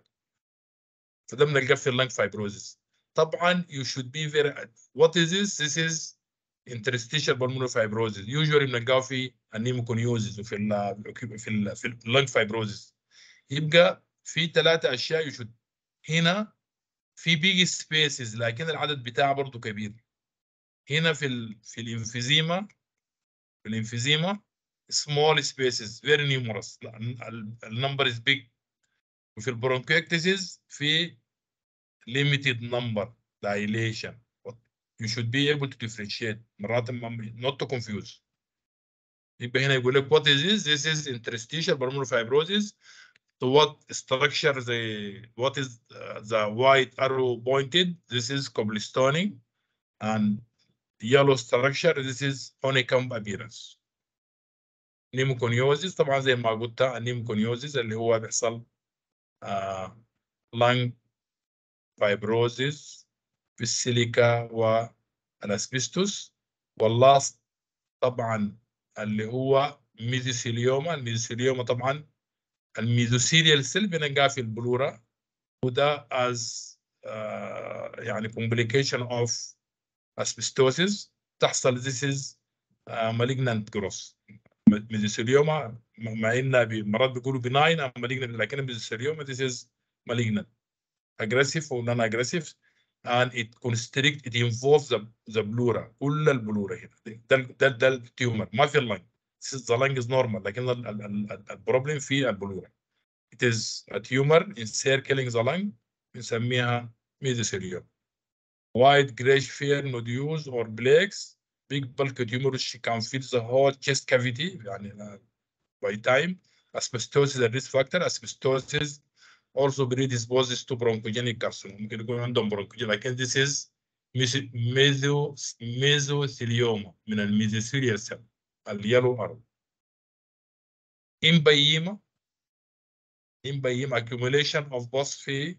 فده بنلقاه في اللنج فايبروزيس طبعا you should be very what is this this is interstitial pulmonary fibrosis usually بنلقاه في النيموكونيوزيس وفي ال في ال في اللنج fibrosis يبقى في ثلاثة أشياء يشد هنا في بيج سبيسز لكن العدد بتاعه برضه كبير هنا في ال في الانفيزيما في الانفيزيما small spaces very numerous النمبر is big وفي البرونكيكتسيس في limited number dilation you should be able to differentiate مرات ما- not to confuse يبقى هنا يقول لك what is this this is interstitial pulmonary fibrosis to what structure the what is uh, the white arrow pointed this is cobblestone and yellow structure this is honeycomb appearance نيموكونيوزيس طبعا زي ما قلت النيموكونيوزيس اللي هو بيحصل آه lung fibrosis في السيليكا والاسبستوس واللاست طبعا اللي هو ميزوثيليوما الميزوثيليوما طبعا الميزوثيليال سيل بنلقاه في البلورا وده as آه يعني complication of asbestosis تحصل this is uh, malignant growth ميزوثيليوما مع انها بي- مرات بيقولوا benign او malignant لكن الميزوثيليوما this is malignant aggressive or non-aggressive and it constrict it involves the the pleura كل البلورة هنا ده ده ده التيومر ما في اللنج this is the lung is normal لكن ال- ال- ال- ال- البروبلم في البلورة it is a tumor encircling the lung بنسميها mesothelioma white grayish fair nodules or plaques big bulky tumor which can fill the whole chest cavity يعني uh, by time asbestosis is a risk factor asbestosis also predisposes to bronchogenic carcinoma ممكن يكون عندهم bronchogenic لكن this is meso- meso mesothelioma من الميزوثيليال cell اليلو أرو امبيما امبيما accumulation of pus في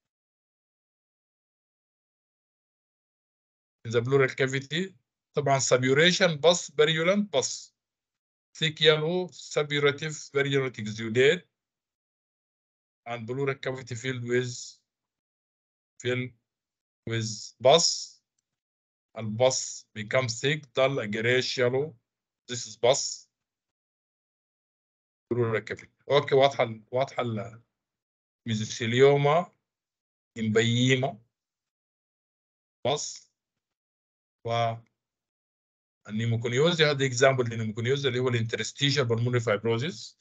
in the pleural cavity طبعا subluration pus virulent pus thick yellow suburative virulent exudate and pleural cavity filled with filled with pus and pus becomes thick dull a grayish yellow this is pus pleural cavity اوكي واضحه ال- واضحه الميزوثيليوما امبيما بس و النيموكونيوزي هذا اكزامبل للنيموكونيوزي اللي هو الانترستيشال بالمونري فايبروزيس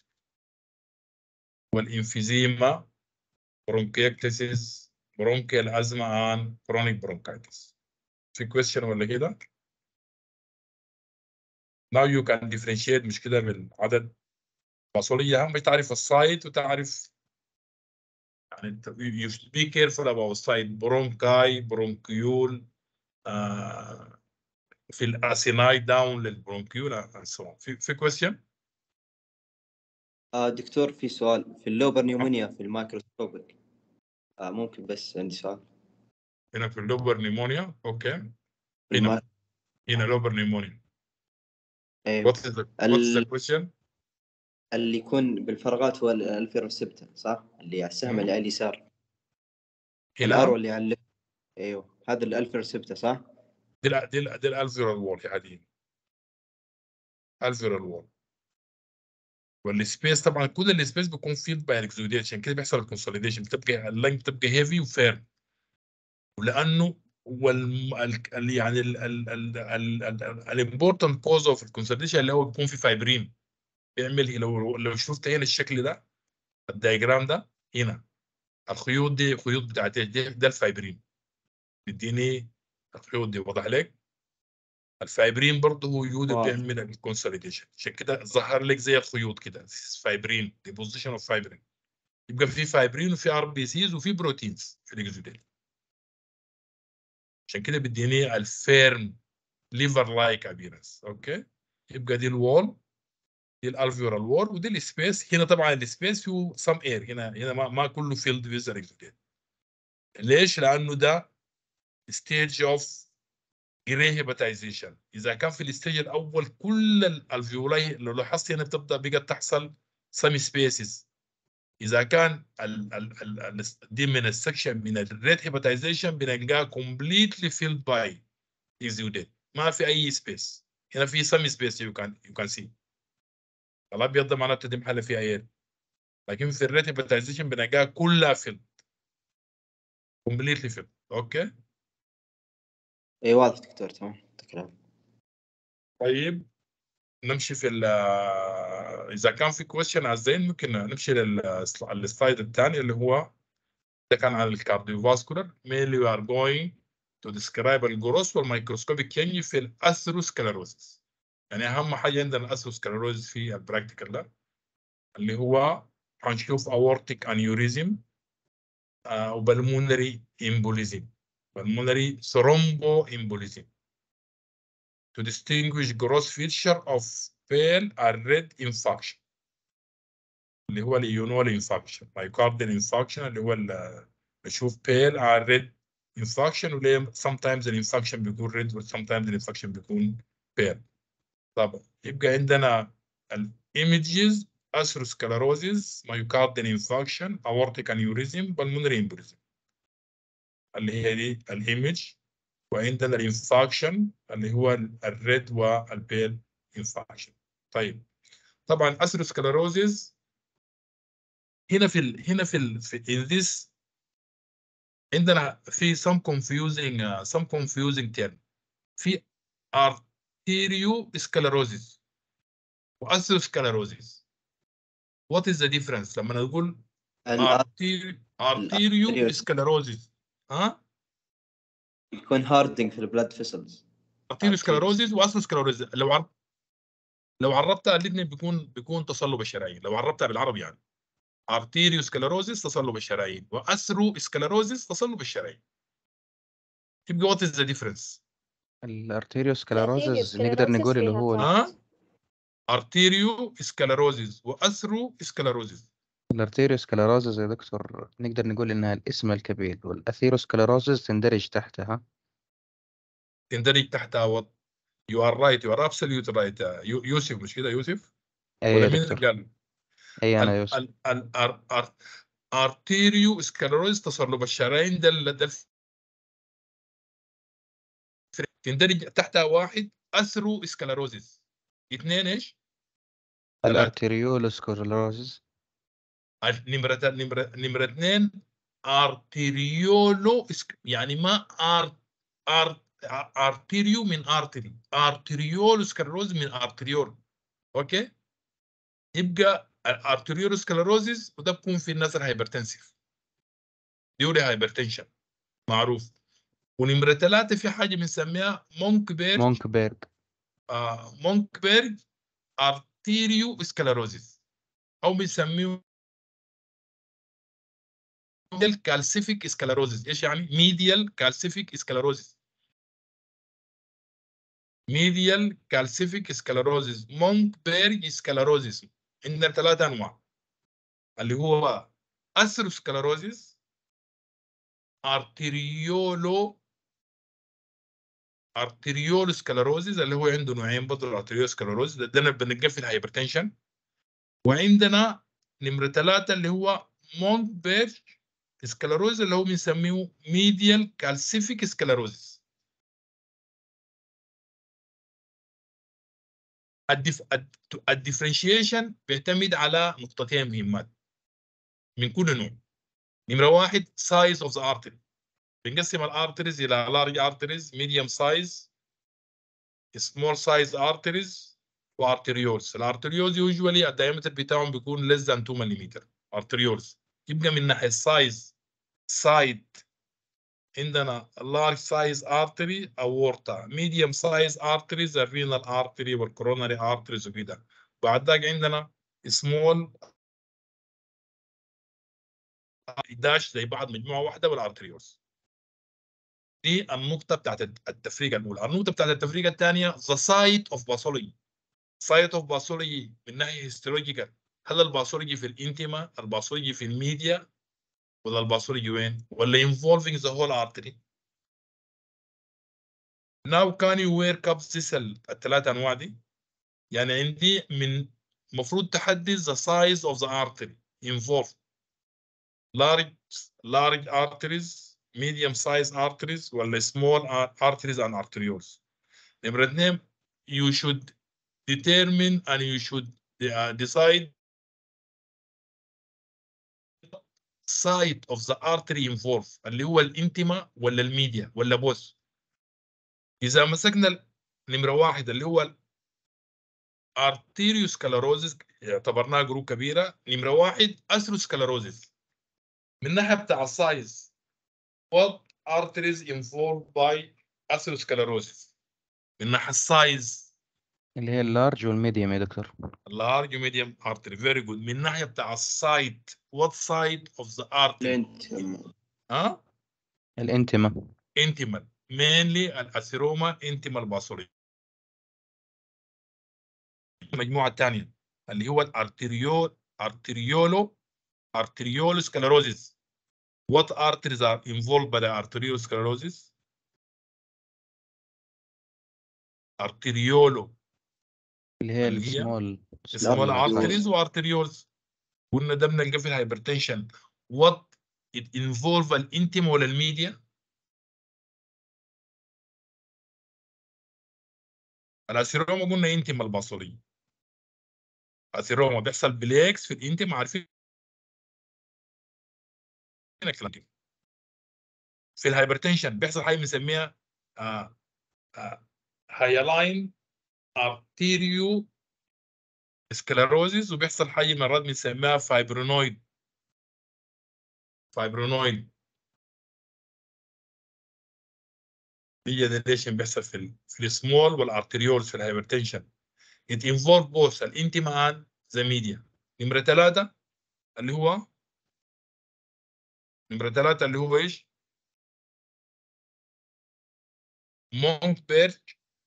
والانفيزيما برونكيكتسيس برونكيال ازما ان كرونيك برونكايتس في كويستشن ولا كده now you can differentiate مش كده بالعدد مسؤولية أهم تعرف السايت وتعرف يعني انت you should be careful about site برونكاي برونكيول آه في الاسيناي داون للبرونكيول and so on في في question آه دكتور في سؤال في اللوبر نيومونيا في الميكروسكوبيك آه ممكن بس عندي سؤال هنا في اللوبر نيمونيا اوكي الم- هنا هنا لوبر نيمونيا ايوه what is the what is the ال- question اللي يكون بالفراغات هو الفيروسبتا صح؟ اللي على السهم مم. اللي على اليسار الارو هنا اللي على الليفت ايوه هذا الالفيروسبتا صح؟ دي ال دي ال دي الالفيرال وول يا عادي الفيرال وول والسبيس طبعا كل السبيس بيكون فيلد باي الاكزوديت عشان كده بيحصل الكونسوليديشن بتبقى اللنج بتبقى هيفي وفيرم ولانه وال ال- ال- يعني الامبورتنت كوز اوف الكونسوليديشن اللي هو بيكون في فايبرين بيعمل لو لو شفت هنا الشكل ده الدايجرام ده هنا الخيوط دي خيوط بتاعت إيش؟ دي ده الفايبرين بيديني الخيوط دي واضح عليك الفايبرين برضه هو يود واضح. بيعمل الكونسوليديشن عشان كده ظهر لك زي الخيوط كده فايبرين ديبوزيشن اوف فايبرين يبقى في فايبرين وفي ار بي سيز وفي بروتينز في الاكزوديت عشان كده بيديني الفيرم ليفر لايك ابيرنس اوكي يبقى دي الوول دي الالفيورال وول ودي السبيس هنا طبعا السبيس فيه سم اير هنا هنا ما, ما كله فيلد فيزر اكزوديت ليش؟ لانه ده ستيج اوف جري هيباتيزيشن اذا كان في الستيج الاول كل الالفيولاي لو لاحظت هنا بتبدا بقت تحصل سم سبيسز اذا كان ال ال ال ال دي من السكشن من الريد هيباتيزيشن بنلقاها كومبليتلي فيلد باي اكزوديت ما في اي سبيس هنا في سم سبيس يو كان يو كان سي الابيض ده معناته دي محل فيها اير لكن في الريت هيباتيزيشن بنلقاها كلها فيلد كومبليتلي فيلد اوكي اي واضح دكتور تمام تكلم طيب نمشي في ال اذا كان في كويشن عزين ممكن نمشي للسلايد الثاني اللي هو ده كان عن الكارديوفاسكولار mainly we are going to describe الجروس والميكروسكوبيك change في الاثيروسكليروسيس يعني اهم حاجه عندنا الاثيروسكليروسيس في البراكتيكال ده اللي هو هنشوف aortic aneurysm آه وبلمونري embolism pulmonary thromboembolism to distinguish gross feature of pale and red infarction اللي هو اليونول infarction myocardial infarction اللي هو ال- نشوف pale and red infarction وليه sometimes الانفكشن بيكون red و sometimes الانفكشن بيكون pale طب يبقى عندنا الايمجز atherosclerosis myocardial infarction aortic aneurysm pulmonary embolism اللي هي دي الايمج وعندنا الانفاكشن اللي هو الريد والبيل انفاكشن طيب طبعا اثيروسكليروزيس هنا في ال هنا في ال في in this عندنا في some confusing uh, some confusing term في arteriosclerosis واثيروسكليروزيس what is the difference لما نقول ال- arteri- arteriosclerosis ها يكون هاردنج في البلاد فيسلز ارتيريوسكليروزيس واثيروسكليروزيس لو عر... لو عربتها الاثنين بيكون بيكون تصلب الشرايين لو عربتها بالعربي يعني ارتيريوسكليروزيس تصلب الشرايين واثيروسكليروزيس تصلب الشرايين يبقى وات از ذا ديفرنس الارتيريوسكليروزز نقدر نقول اللي هو ها ارتيريوسكليروزيس واثيروسكليروزيس الارتيريوسكليروزز يا دكتور نقدر نقول انها الاسم الكبير والاثيروسكليروزز تندرج تحتها تندرج تحتها وات يو ار رايت يو ار ابسوليوت رايت يوسف مش كده يوسف اي ولا يا مين اللي دكتور قال اي انا يوسف ال ال ال ار ارتيريو سكلروز تصلب الشرايين ده ال- ده الف- تندرج تحتها واحد اثرو سكلروزيس اثنين ايش؟ ثلاثة. الارتيريولوسكليروزز ال- نمرة نمرة نمرة اثنين ارتيريولو اسك- يعني ما ار ار ارتيريو من ارتري ارتيريول سكلروز من ارتريول اوكي يبقى الارتريول سكلروزيس وده بيكون في الناس الهايبرتنسيف ديوري هايبرتنشن معروف ونمرة ثلاثة في حاجة بنسميها مونك بيرج مونك بيرج آه مونك بيرج ارتيريو سكلروزيس او بنسميه ميديال كالسيفيك سكلروزيس ايش يعني ميديال كالسيفيك سكلروزيس ميديال كالسيفيك سكلروزيس مونك بيرج سكلروزيس عندنا ثلاثة انواع اللي هو اثيروسكلروزيس ارتريولو ارتريول سكلروزيس اللي هو عنده نوعين برضه الارتريول سكلروزيس ده ده بنلقاه في الهايبرتنشن وعندنا نمرة ثلاثة اللي هو مونك بيرج سكلروزيس اللي هو بنسميه ميديال كالسيفيك سكلروزيس الدف... الديفرنشيشن بيعتمد على نقطتين مهمات من كل نوع نمرة واحد size of the artery بنقسم الارتريز الى large arteries medium size small size arteries وارتريولز الارتريولز يوجوالي الدايمتر بتاعهم بيكون less than 2 ملم ارتريولز يبقى من ناحيه السايز سايد عندنا large size artery aorta medium size arteries الرينال artery والcoronary arteries وكده بعد ذاك عندنا small داش زي بعض مجموعه واحده والارتريولز دي النقطه بتاعت التفريقه الاولى النقطه بتاعت التفريقه الثانيه the site of pathology site of pathology من ناحيه هيستولوجيكال هل الباثولوجي في الانتما الباثولوجي في الميديا ولا الباثولوجي وين ولا involving the whole artery now can you wear cups this ال- الثلاث انواع دي يعني عندي من المفروض تحدد the size of the artery involved large large arteries medium size arteries ولا small ar- arteries and arterioles نمرة اثنين you should determine and you should uh, decide site of the artery involved اللي هو الانتما ولا الميديا ولا بوس اذا مسكنا نمره واحد اللي هو arteriosclerosis اعتبرناها جروب كبيره نمره واحد atherosclerosis من ناحيه بتاع السايز what arteries involved by atherosclerosis من ناحيه السايز اللي هي اللارج والميديوم يا دكتور large medium artery very good من ناحيه بتاع السايت what side of the artery لينت ها الانتما intimal mainly الاثيروما intimal basuri المجموعه الثانيه اللي هو الارتريول ارتريولو arteriolosclerosis what arteries are involved by the arteriolosclerosis arteriolo اللي هي اللي هي السمول small arterioles. arteries وارتريولز قلنا ده بنلقى في الهايبرتنشن what it involve الانتيما ولا الميديا الاسيروما قلنا انتيما البصري اسيروما بيحصل بليكس في الانتيما عارفين الكلام ده. في الهايبرتنشن بيحصل حاجه بنسميها آه آه هايلاين ارتيريو سكلروزيس وبيحصل حاجه مرات بنسميها فايبرونويد فايبرونويد ديجنريشن بيحصل في ال في السمول والارتريولز في الهايبرتنشن it involve both الانتما and the media نمرة ثلاثة اللي هو نمرة ثلاثة اللي هو ايش؟ مونك بيرج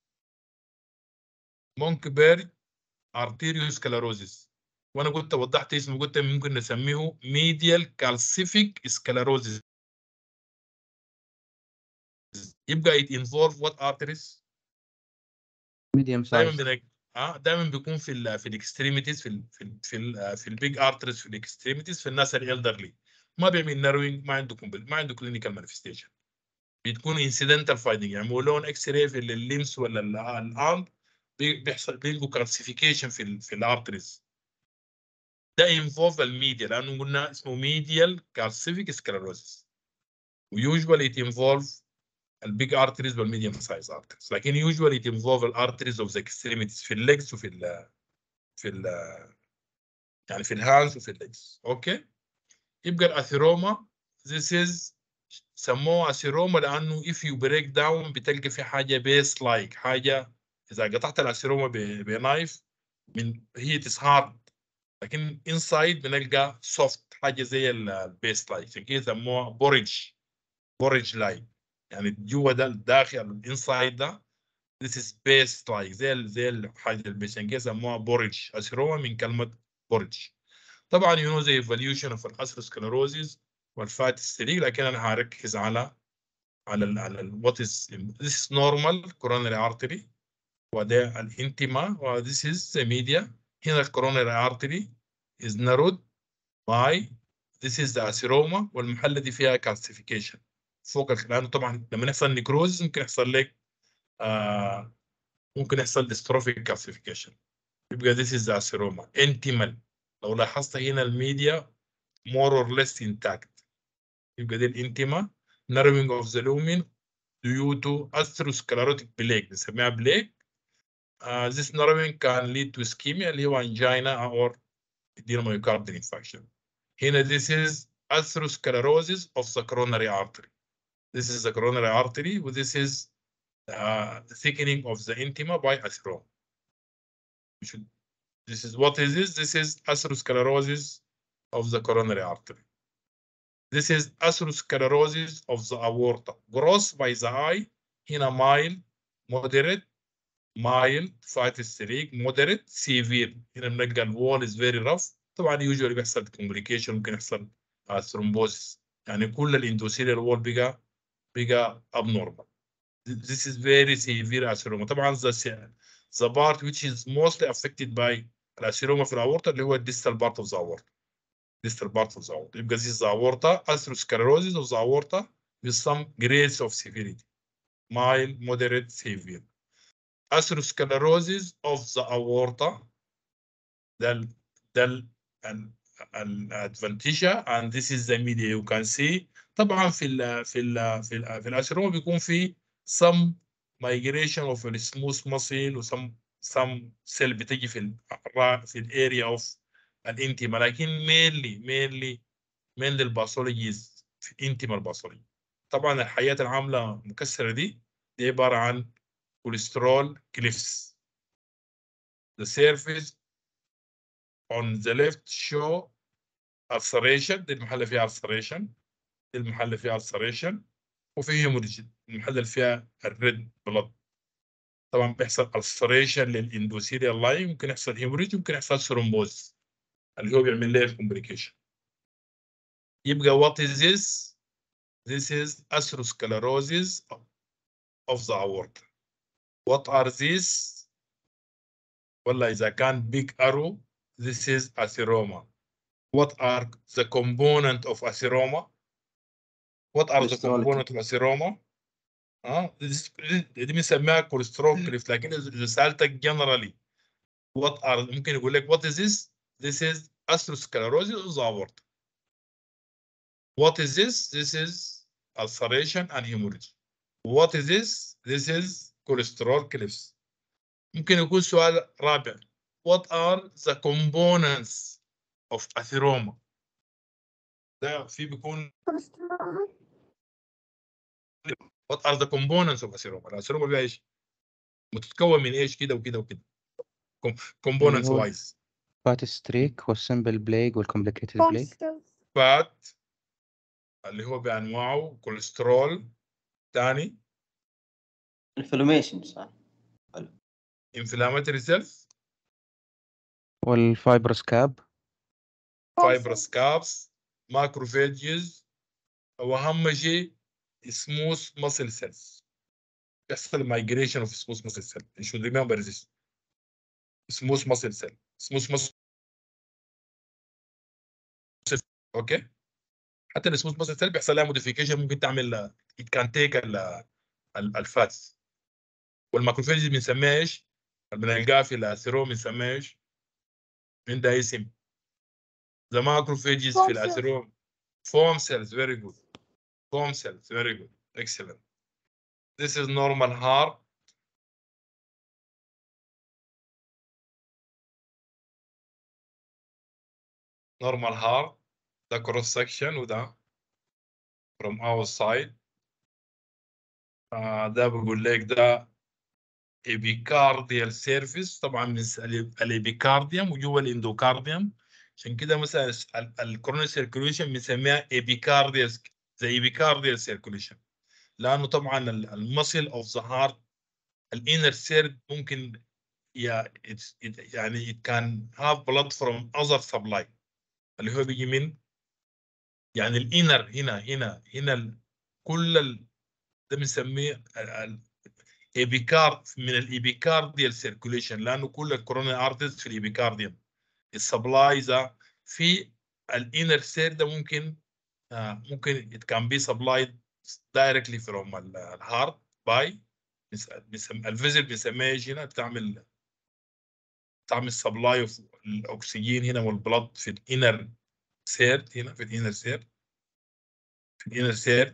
مونك بيرج ارتيريوسكلروزيس وانا قلت وضحت اسمه قلت ممكن نسميه ميديال كالسيفيك سكلروزيس يبقى it involve what arteries ميديوم دايما سايز بنك... اه دايما بيكون في ال في الاكستريميتيز في ال في ال في, ال في البيج ارتريز في الاكستريميتيز في الناس الالدرلي ما بيعمل ناروينج ما عنده كومبل ما عنده كلينيكال مانيفستيشن بتكون انسيدنتال فايندنج يعني لون اكس راي في الليمس ولا ال- الارم بي- بيحصل بيلقوا كالسيفيكيشن في ال في الارتريز ده انفولف الميديا لانه قلنا اسمه ميديال كالسيفيك سكلروزيس ويوجوالي it involve البيج ارتريز والميديوم سايز ارتريز لكن يوجوالي it involve الارتريز اوف ذا اكستريميتيز في الليجز وفي ال في ال يعني في الهاندز وفي الليجز اوكي يبقى الاثيروما this is سموه اثيروما لانه if you break down بتلقى في حاجه بيس لايك حاجه اذا قطعت الاثيروما ب- بنايف من هي is hard لكن inside بنلقى soft حاجه زي البيس لايك عشان كده سموها بوريج بوريج لايك يعني جوا ده الداخل الانسايد ده this is base like زي ال- زي الحاجه البيس عشان كده سموها بوريج اثيروما من كلمه بوريج طبعا يو نو زي evolution of الاسروسكلروزيس والفات ستريك لكن انا هركز على على ال على ال what is this is normal coronary artery وده الانتما و this is the media هنا ال coronary artery is narrowed by this is the aceroma والمحلة دي فيها calcification فوق ال- لانه طبعا لما يحصل نيكروز ممكن يحصل لك آه ممكن يحصل dystrophic calcification يبقى this is the aceroma intimal لو لاحظت هنا الميديا more or less intact يبقى دي الانتما narrowing of the lumen due to atherosclerotic plaque بنسميها plaque uh, this narrowing can lead to ischemia اللي هو angina or myocardial infarction هنا this is atherosclerosis of the coronary artery this is the coronary artery and this is uh, thickening of the intima by atheroma We should, this is what is this this is atherosclerosis of the coronary artery This is atherosclerosis of the aorta. Gross by the eye, هنا mild, moderate, mild, fat streak, moderate, severe. هنا بنلقى الوول is very rough. طبعا usually بيحصل complication ممكن يحصل uh, thrombosis. يعني كل الاندوثيليال وول بقى بقى abnormal. This is very severe atheroma. طبعا the, the part which is mostly affected by الأثيروما في الأورطة اللي هو distal part of the aorta. distal part of the aorta. يبقى this is the aorta, atherosclerosis of the aorta with some grades of severity. Mild, moderate, severe. atherosclerosis of the aorta ده ال ده ال ال الادفانتيجا and this is the media you can see طبعا في ال في ال في ال في الاسيروما بيكون في some migration of a smooth muscle و some some cell بتجي في ال في الاريا اوف الانتيما لكن mainly mainly mainly الباثولوجيز في intimal باثولوجي طبعا الحياة العاملة مكسرة دي دي عبارة عن كوليسترول كليفس the surface on the left show ulceration دي المحل اللي فيها ulceration دي المحل اللي فيها ulceration وفي hemorrhage المحل اللي فيها الريد بلد طبعا بيحصل ulceration للاندوثيريال لاين ممكن يحصل hemorrhage ممكن يحصل ثرومبوز اللي هو بيعمل لها الكومبليكيشن يبقى what is this this is atherosclerosis of the aorta what are these ولا إذا كان big arrow this is atheroma what are the component of atheroma what are the Cholesterol. component of atheroma اه this- دي بنسميها كوليسترول كليف لكن اذا سالتك generally what are ممكن يقول لك what is this this is atherosclerosis of the aorta what is this this is ulceration and hemorrhage what is this this is cholesterol cliffs ممكن يكون سؤال رابع what are the components of atheroma ده في بيكون what are the components of atheroma الاتheroma بيها ايش متتكون من ايش كده وكده وكده Com- components هو- wise فات ستريك والسمبل بليج والكومبليكيتد bone بليج cells فات اللي هو بانواعه كوليسترول ثاني انفلاميشن صح inflammatory cells والفايبروس كاب bone fibrous cells. caps macrophages واهم شيء smooth muscle cells يحصل migration of smooth muscle cell you should remember this smooth muscle cell smooth muscle اوكي حتى السموث muscle cell بيحصل لها modification ممكن تعمل it can take ال- ال- الفاتس والماكروفيج بنسميها ايش؟ اللي بنلقاها في الاثيروم بنسميها ايش؟ عندها اسم the macrophages Foam في cells. الاثيروم foam cells very good foam cells very good excellent this is normal heart normal heart ده cross section وده from our side آه ده بقول لك ده epicardial surface طبعا من الابيكارديوم وجوا الاندوكارديوم عشان كده مثلا الكورونال سيركوليشن بنسميها epicardial زي epicardial circulation لانه طبعا المسل اوف ذا هارت الانر سيرد ممكن يا it's- it- يعني it can have blood from other supply اللي هو بيجي من يعني الانر هنا هنا هنا ال- كل ال- ده بنسميه ايبيكارد من الايبيكارديال سيركوليشن لانه كل الكورونا ارتز في الايبيكارديوم السبلاي ذا في الانر سير ده ممكن آه ممكن it can be supplied directly from ال- الهارت باي الفيزل بنسميها ايش هنا بتعمل تعمل سبلاي اوف الاكسجين هنا والبلد في الانر سير هنا في الانر سير في الانر سير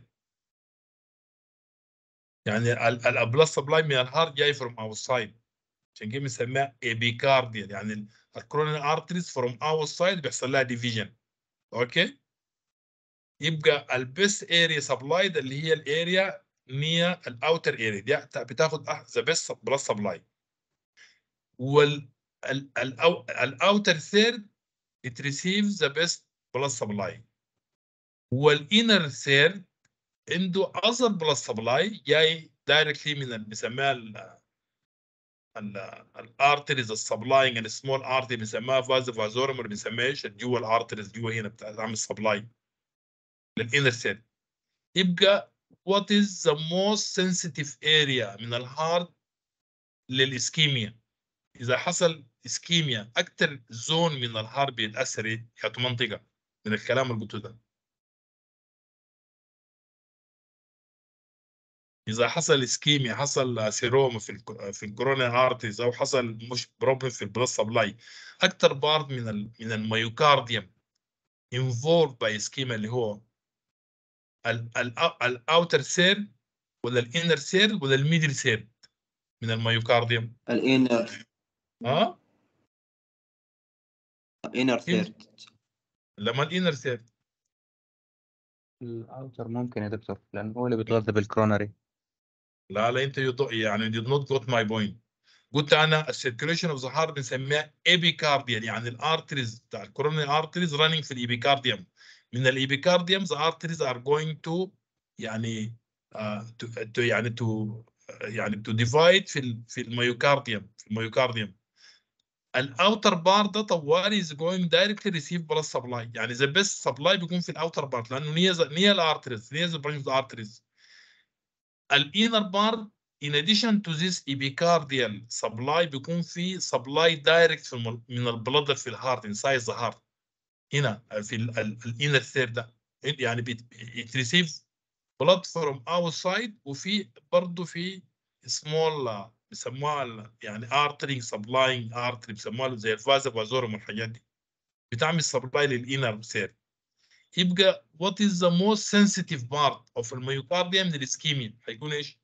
يعني البلس سبلاي من الهارت جاي فروم اوتسايد عشان كده بنسميها ابيكارديال يعني الكورونال ارتريز فروم اوتسايد بيحصل لها ديفيجن اوكي يبقى البيست اريا سبلايد اللي هي الاريا نيا الاوتر اريا دي بتاخد ذا بيست بلس سبلاي وال الاوتر ثيرد it receives the best plus supply والinner third عنده other plus supply جاي directly من اللي بنسميها ال ال الارتريز السبلاينج السمول ارتري بنسميها فازو فازورم اللي بنسميها ايش جوا الارتريز جوا هنا بتعمل سبلاي للانر سيل يبقى what is the most sensitive area من الهارت للاسكيميا اذا حصل اسكيميا اكثر زون من الهارت بيتاثر يا منطقه من الكلام اللي قلته ده اذا حصل اسكيميا حصل سيروما في الك- في الكورونا ارتريز او حصل مش بروبلم في البلس سبلاي اكثر بارت من ال من الميوكارديوم انفولد باي اسكيميا اللي هو الاوتر سيل ولا الانر سيل ولا الميدل سيل من الميوكارديوم الانر ها انر ثيرد لما الانر سيل الاوتر ممكن يا دكتور لانه هو اللي بيتغذى بالكرونري لا لا انت يض... يعني did not got my point قلت انا السيركيوليشن اوف ذا هارت بنسميها ايبيكارديال يعني الارتريز بتاع الكورونري ارتريز رانينج في الايبيكارديوم من الايبيكارديوم ذا ارتريز ار جوينج تو يعني آه to, to يعني تو يعني تو ديفايد في ال في الميوكارديوم في الميوكارديوم الاوتر بار ده طوالي از جوينج دايركتلي ريسيف بلس سبلاي يعني ذا بيست سبلاي بيكون في الاوتر بار لانه نيا نيا الارتريز نيا ذا برانش الارتريز الانر بار in addition to this epicardial supply بيكون في supply direct في الم- من البلد في الهارت inside the heart هنا في الانر ثير ده يعني بت- it receive blood from outside وفي برضه في small بيسموها ال- يعني artery supplying artery بيسموها زي الفازا فازورم والحاجات دي بتعمل supply للانر ثير يبقى what is the most sensitive part of الميوكارديوم للإسكيميا هيكون ايش؟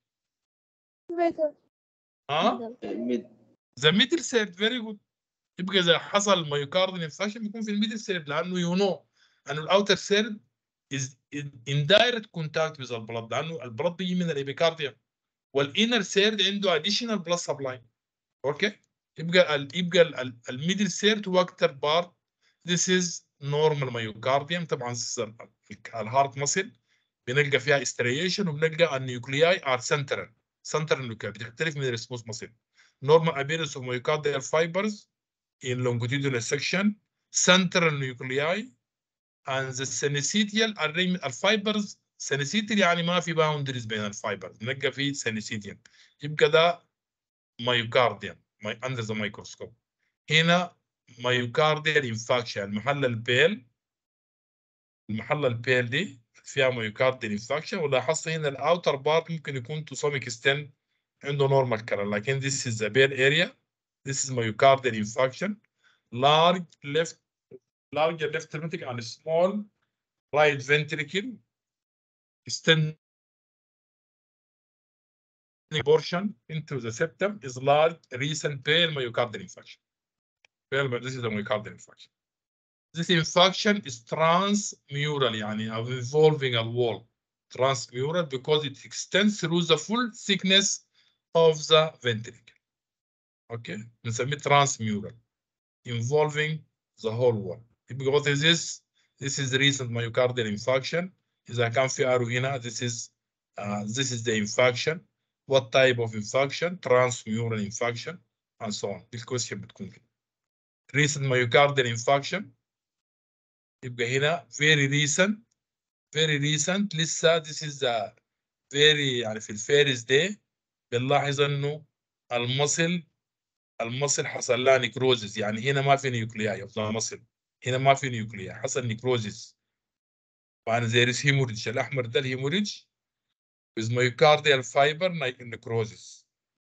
ها؟ الميد ذا ميدل سيرد فيري جود يبقى اذا حصل مايوكارديال انفكشن بيكون في الميدل سيرد لانه يو نو انه الاوتر سيرد از ان دايركت كونتاكت وذ البلد لانه البلد بيجي من الابيكارديوم والانر سيرد عنده اديشنال بلس سبلاي اوكي يبقى ال يبقى الميدل سيرد هو اكثر بارت This is normal myocardium طبعا الهارت ماسل بنلقى فيها استريشن وبنلقى النيوكلياي ار سنترال سنترال نيوكلياي بتختلف من الرسموس ماسل normal appearance of myocardial fibers in longitudinal section central nuclei and the syncytial arrangement الفايبرز syncytial يعني ما في boundaries بين الفايبرز بنلقى في syncytial يبقى ده myocardium my under the microscope هنا myocardial infarction المحل البيل المحل البيل دي فيها myocardial infarction ولاحظت هنا الاوتر بارت ممكن يكون to some extent عنده normal color لكن this is the pale area this is myocardial infarction large left larger left ventricle and small right ventricle extending portion into the septum is large recent pale myocardial infarction. Pale, this is a myocardial infarction. This infarction is transmural يعني أو involving a wall transmural because it extends through the full thickness of the ventricle. Okay, بنسميه transmural involving the whole wall. يبقى what is this? This is the recent myocardial infarction. إذا كان في arrow هنا this is uh, this is the infarction. What type of infarction? Transmural infarction and so on. الكويشن بتكون كده. Recent myocardial infarction يبقى هنا very recent very recent لسه this is the very يعني في الفيرست day بنلاحظ انه المصل المصل حصل لها نيكروزيس يعني هنا ما في نيوكلياي اوف ذا مصل هنا ما في نيوكلياي حصل نيكروزيس فانا زي ريس هيموريدج الاحمر ده الهيموريدج with myocardial fiber necrosis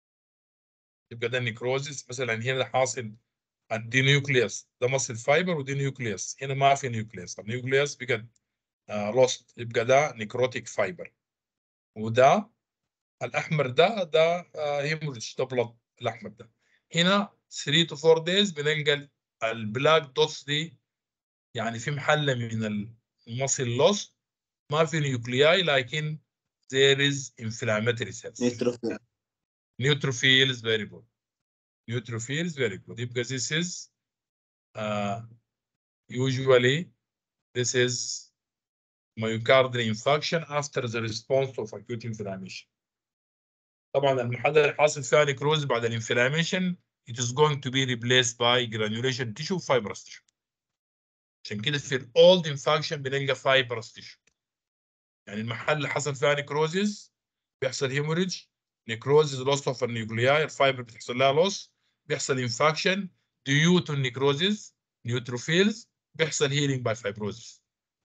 يبقى ده نيكروزيس مثلا هنا حاصل دي نيوكليوس ده مصل فايبر ودي نيوكليوس هنا ما في نيوكليوس النيوكليوس بقت لوست يبقى ده نيكروتيك فايبر وده الاحمر ده ده هيموريدج ده بلد الاحمر ده هنا 3 to 4 days بنلقى البلاك دوتس دي يعني في محله من المصل لوست ما في نيوكلياي لكن there is inflammatory cells نيتروفيل neutrophils very good neutrophils very good يبقى this is uh, usually this is myocardial infarction after the response of acute inflammation طبعا المحل اللي حاصل فيها نيكروز بعد الانفلاميشن it is going to be replaced by granulation tissue fibrous tissue عشان كده في الاولد انفاكشن بنلقى fibrous tissue يعني المحل اللي حصل فيها نيكروزيس بيحصل هيموريدج نيكروزيس لوس اوف النيوكلياي الفايبر بتحصل لها لوس بيحصل انفاكشن ديو تو نيكروزيس نيوتروفيلز بيحصل هيلينج باي فايبروزيس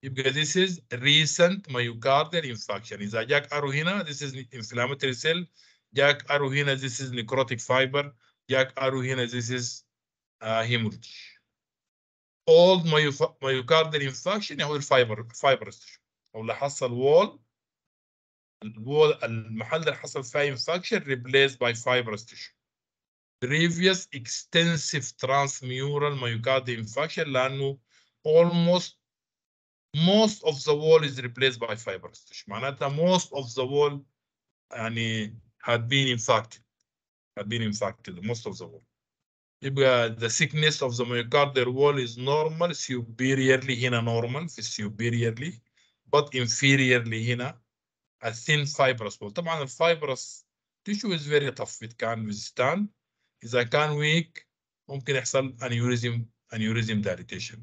يبقى this is recent myocardial infarction اذا جاك ارو هنا this is inflammatory cell جاك ارو هنا this is necrotic fiber جاك ارو هنا this is uh, hemorrhage old myof- myocardial infarction هو الفايبر fibrous او اللي حصل wall الوول المحل اللي حصل فيه infection replaced by fibrous tissue previous extensive transmural myocardial infarction لانه almost most of the wall is replaced by fibrous tissue معناتها most of the wall يعني had been infected had been infected most of the wall يبقى the thickness of the myocardial wall is normal superiorly هنا normal في superiorly but inferiorly هنا a thin fibrous wall طبعا الفايبرس tissue is very tough it can withstand إذا كان weak ممكن يحصل aneurysm aneurysm dilatation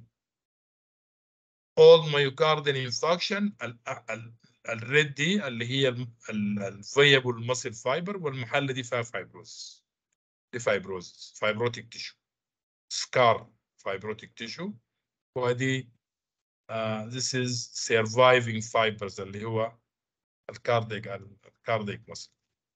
all myocardial infarction ال ال الريد دي اللي هي الفيبل muscle fiber والمحل دي فيها fibrosis دي fibrosis fibrotic tissue scar fibrotic tissue وهذه uh, this is surviving fibers اللي هو الكارديك الكارديك muscle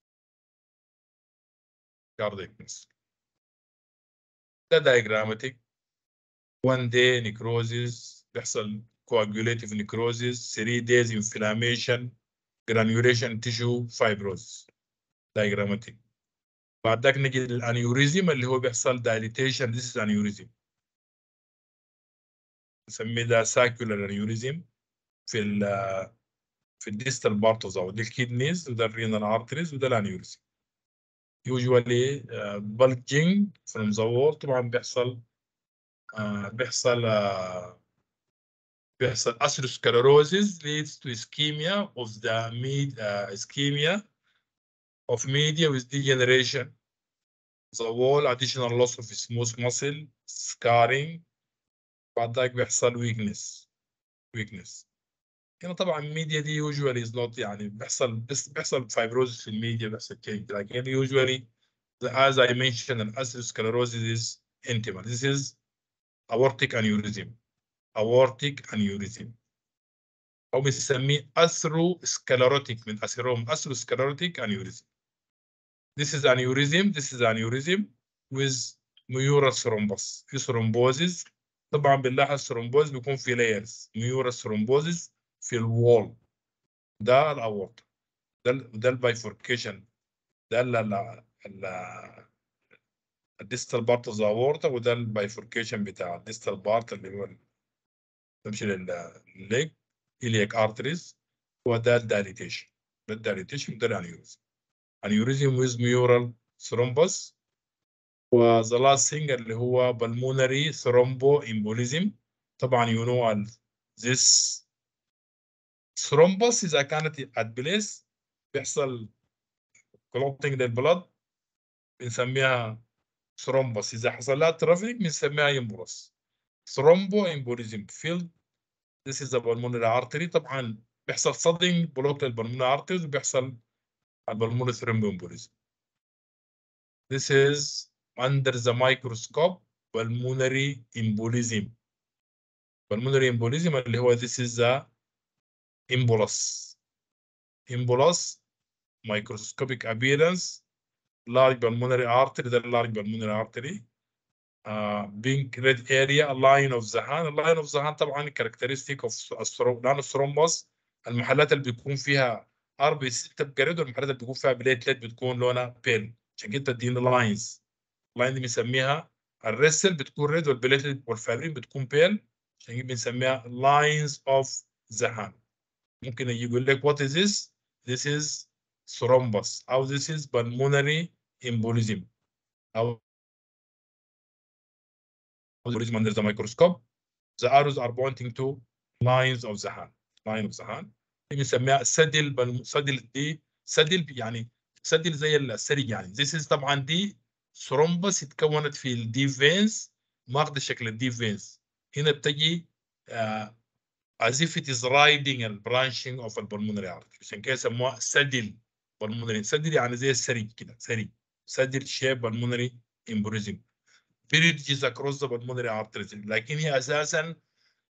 cardiac muscle ده diagrammatic one day necrosis بيحصل coagulative necrosis 3 days inflammation granulation tissue fibrosis diagrammatic بعد ذاك نجي للانيوريزم اللي هو بيحصل dilatation this is aneurysm نسميه ده circular aneurysm في ال في الديستال بارتوز او دي الكيدنيز وده الرينال ارتريز وده الانيوريزم usually uh, bulging from the wall طبعا بيحصل uh, بيحصل uh, بيحصل atherosclerosis leads to ischemia of the med uh, ischemia of media with degeneration the wall additional loss of smooth muscle scarring بعد ذاك بيحصل weakness weakness هنا طبعا الميديا دي usually is not يعني بيحصل بس بيحصل fibrosis في الميديا بيحصل change لكن usually as I mentioned an atherosclerosis is intimal this is aortic aneurysm aortic aneurysm أو بنسميه atherosclerotic من أثيروم atherosclerotic aneurysm this is aneurysm this is aneurysm with mural thrombus في thrombosis طبعا بنلاحظ ثرومبوز بيكون في layers mural thrombosis في الوول ده الاورطه ده ال ده البايفوركيشن ده ال ال ال الديستال بارت اوف ذا اورطه وده البايفوركيشن بتاع الديستال بارت اللي هو تمشي للليج إليك ارتريز وده الدايليتيشن ده الدايليتيشن ده الانيوريزم انيوريزم ويز ميورال ثرومبس وذا لاست ثينج اللي هو بالمونري ثرومبو امبوليزم طبعا يو نو this ثرومبس اذا كانت at place بيحصل كلوتنج للبلد بنسميها ثرومبس اذا حصل لها ترافيك بنسميها امبولس ثرومبو امبوليزم فيلد this is the pulmonary artery طبعا بيحصل صدمة بلوك للبلمونري arteries وبيحصل البلمونري ثرومبومبوليزم this is under the microscope pulmonary embolism pulmonary embolism اللي هو this is the embolus embolus microscopic appearance large pulmonary artery ده large pulmonary artery uh, pink red area line of the hand line of the hand طبعا characteristic of الثروم لأن الثرومبس المحلات اللي بيكون فيها ار بي سي بتبقى ريد والمحلات اللي بيكون فيها بليتلت بتكون لونها بيل عشان كده تدينا لاينز اللاين دي بنسميها الريسل بتكون ريد والبليتلت والفابرين بتكون بيل عشان كده بنسميها lines of the hand ممكن يقول لك what is this this is thrombus أو this is pulmonary embolism أو embolism under the microscope the arrows are pointing to lines of the hand line of the hand دي بنسميها سدل بل... سدل دي سدل يعني سدل زي السرج يعني this is طبعا دي ثرومبس اتكونت في الدي فينز ماخذ شكل الدي فينز هنا بتجي uh, as if it is riding a branching of a pulmonary artery عشان كده يسموها سدل pulmonary سدل يعني زي السرج كده سرج سدل shape pulmonary embolism bridges across the pulmonary arteries لكن هي اساسا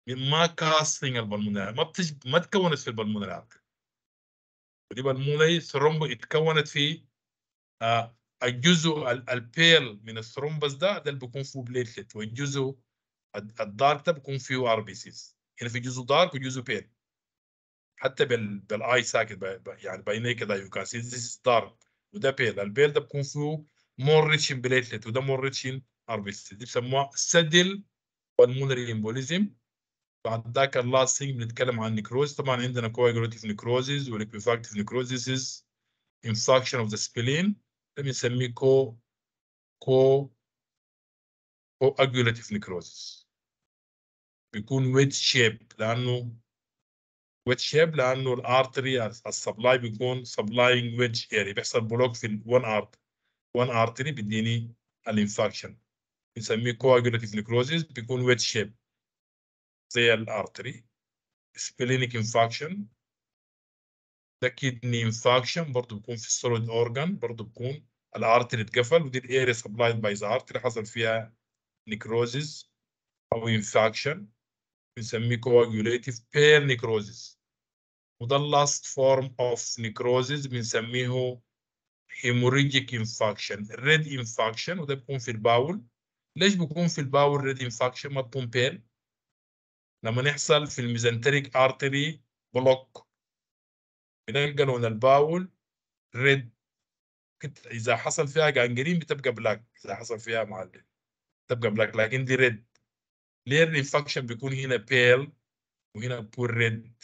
ما كاستنج البلمونري ما بتج... ما تكونت في البلمونري ارتري ودي بالمونري ثرومبو اتكونت في آه الجزء ال- البيل من الثرومبس ده ده اللي بيكون فيه بليتلت والجزء ال- الدارك ده بيكون فيه ار بي سيز هنا في جزء دارك وجزء بيل حتى بال بالاي ساكت ب- ب- يعني باي كده يو كان سي ذيس دارك وده بيل البيل ده بيكون فيه مور ريتش ان بليتلت وده مور ريتش ان ار بي سيز دي بيسموها سدل بالمونري امبوليزم بعد ذاك اللاست ثينج بنتكلم عن نيكروز طبعا عندنا كواجوليتيف نيكروزيس وليكوفاكتيف نيكروزيس انفاكشن اوف ذا سبلين ده بنسميه كو كو coagulative necrosis بيكون ويت شيب لانه ويت شيب لانه الارتري السبلاي بيكون سبلاينج ويدج اري بيحصل بلوك في الون ارت وان ارتري بيديني الانفاكشن بنسميه coagulative necrosis بيكون ويت شيب زي الارتري سبلينيك انفاكشن ده كدني انفاكشن برضه بيكون في السوليد اورجان برضه بيكون الارتري اتقفل ودي الاريا سبلايد باي ذا ارتري حصل فيها نيكروزيس او انفاكشن بنسميه coagulative pale necrosis وده اللاست فورم اوف necrosis بنسميه hemorrhagic infarction red infarction وده بيكون في الباول ليش بيكون في الباول red infarction ما بيكون بيل لما يحصل في الميزنتريك ارتري بلوك بنلقى لون الباول ريد اذا حصل فيها جانجرين بتبقى بلاك اذا حصل فيها معلم تبقى بلاك لكن دي ريد ليه الانفكشن بيكون هنا بيل وهنا بيكون ريد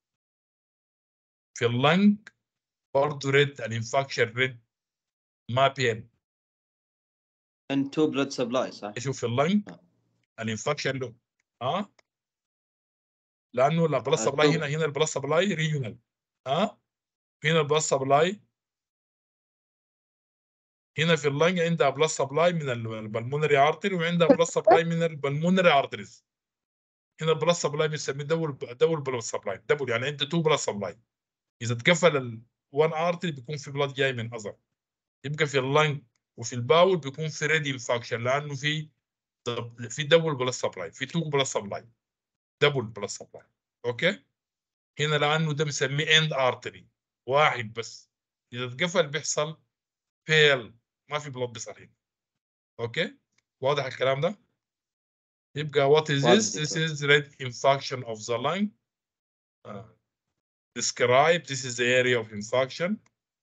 في اللنج برضه ريد الانفكشن ريد ما بيل ان تو بلود سبلاي صح؟ شوف في اللنج الانفكشن له ها لانه البلس آه، سبلاي تو- هنا هنا البلس سبلاي ريجونال ها هنا البلس سبلاي هنا في اللنج عندها بلس سبلاي من البلمونري ارتري وعندها بلس سبلاي من البلمونري ارتريز هنا البلس سبلاي بنسميه دبل دبل بلس سبلاي دبل يعني عندها تو بلس سبلاي اذا اتقفل الوان ارتري بيكون في بلاد جاي من اذر يبقى في اللنج وفي الباول بيكون في ريدي انفاكشن لانه في في دبل بلس سبلاي في تو بلس سبلاي دبل بلس سبلاي اوكي هنا لانه ده بنسميه اند ارتري واحد بس اذا اتقفل بيحصل بيل ما في بلاد بيصير هنا اوكي واضح الكلام ده يبقى what is واضح this this دكتور. is red infarction of the lung uh, describe this is the area of infarction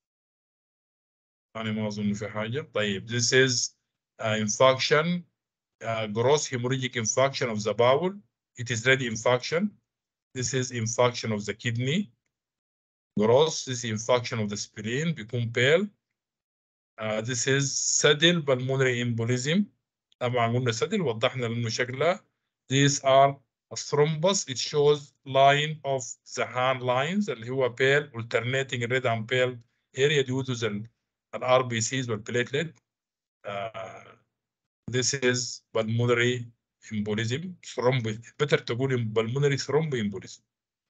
أنا ما أظن في حاجة طيب this is uh, infarction uh, gross hemorrhagic infarction of the bowel it is red infarction this is infarction of the kidney gross this is infarction of the spleen بيكون pale uh, this is saddle pulmonary embolism طبعا قلنا saddle وضحنا لأنه شكلها these are a thrombus it shows line of the hand lines اللي هو pale alternating red and pale area due to the ال RBCs والplatelet uh, this is pulmonary embolism thrombo better تقول pulmonary thromboembolism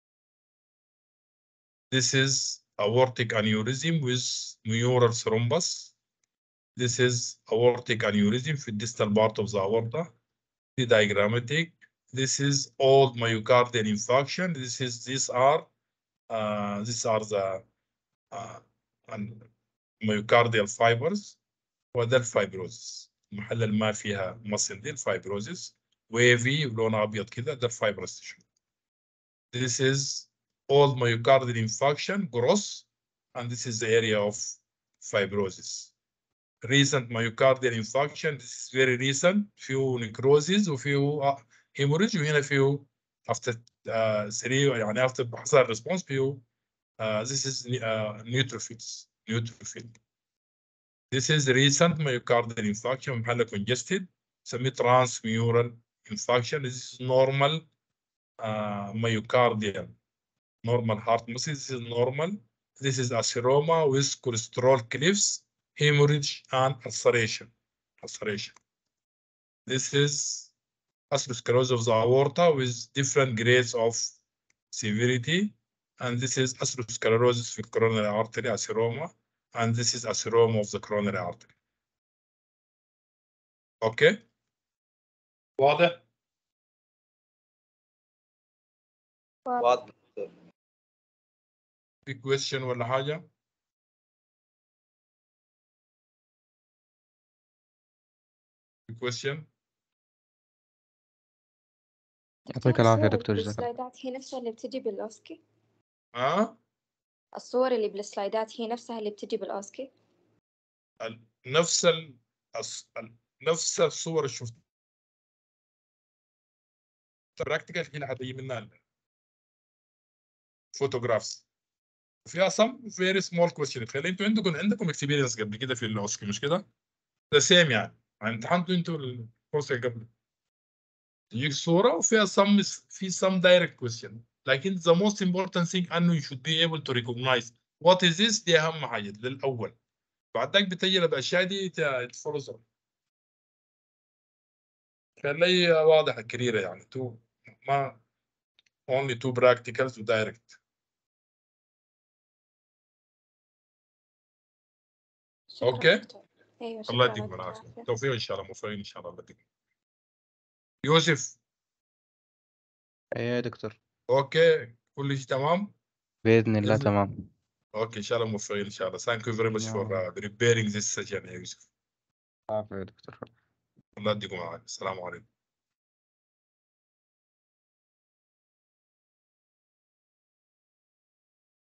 this is aortic aneurysm with mural thrombus this is aortic aneurysm في distal part of the aorta the diagrammatic this is old myocardial infarction this is these are uh, these are the uh, and myocardial fibers وده الفايبروزس المحل اللي ما فيها مصل دي الفايبروزس ويفي ولونها ابيض كده ده الفايبرس tissue. This is old myocardial infarction gross and this is the area of fibrosis. Recent myocardial infarction this is very recent فيه necrosis وفيه uh, hemorrhage وهنا فيه after uh, three يعني after حصل response فيه uh, this is uh, neutrophils neutrophil This is recent myocardial infarction محل congested نسميه transmural infarction this is normal uh, myocardial normal heart muscle this is normal this is atheroma with cholesterol cliffs hemorrhage and ulceration ulceration this is atherosclerosis of the aorta with different grades of severity and this is atherosclerosis في coronary artery atheroma and this is atheroma of the coronary artery. Okay? واضح؟ واضح في question ولا حاجة؟ في question؟ يعطيك العافية دكتور جزاك الله السلايدات هي نفسها اللي بتجي بالأوسكي ها؟ الصور اللي بالسلايدات هي نفسها اللي بتجي بالأوسكي ال- نفس ال... الص- ال- نفس الصور اللي شفت براكتيكال هنا حتجي منها الفوتوغرافز فيها some very small question خلي انتوا عندكم عندكم experience قبل كده في الاوسكي مش كده؟ ده سيم يعني يعني امتحنتوا انتوا الكورس اللي قبل تجيك صورة وفيها some في some direct question لكن the most important thing انه you should be able to recognize what is this دي اهم حاجة للاول بعد ذاك بتجرب الاشياء دي تفرزها خلي واضح الكريرة يعني تو ما only two practicals و direct شكرا أوكي. دكتور. أيوة الله شكرا يديكم يعطيك العافية العافية. توفيق ان شاء الله موفقين ان شاء الله الله يديكم يوسف ايه يا دكتور اوكي كل شيء تمام بإذن الله بإذن- تمام اوكي ان شاء الله موفقين ان شاء الله thank you very much for نعم. uh, preparing this session يا يوسف العافية يا دكتور الله يديكم العافية السلام عليكم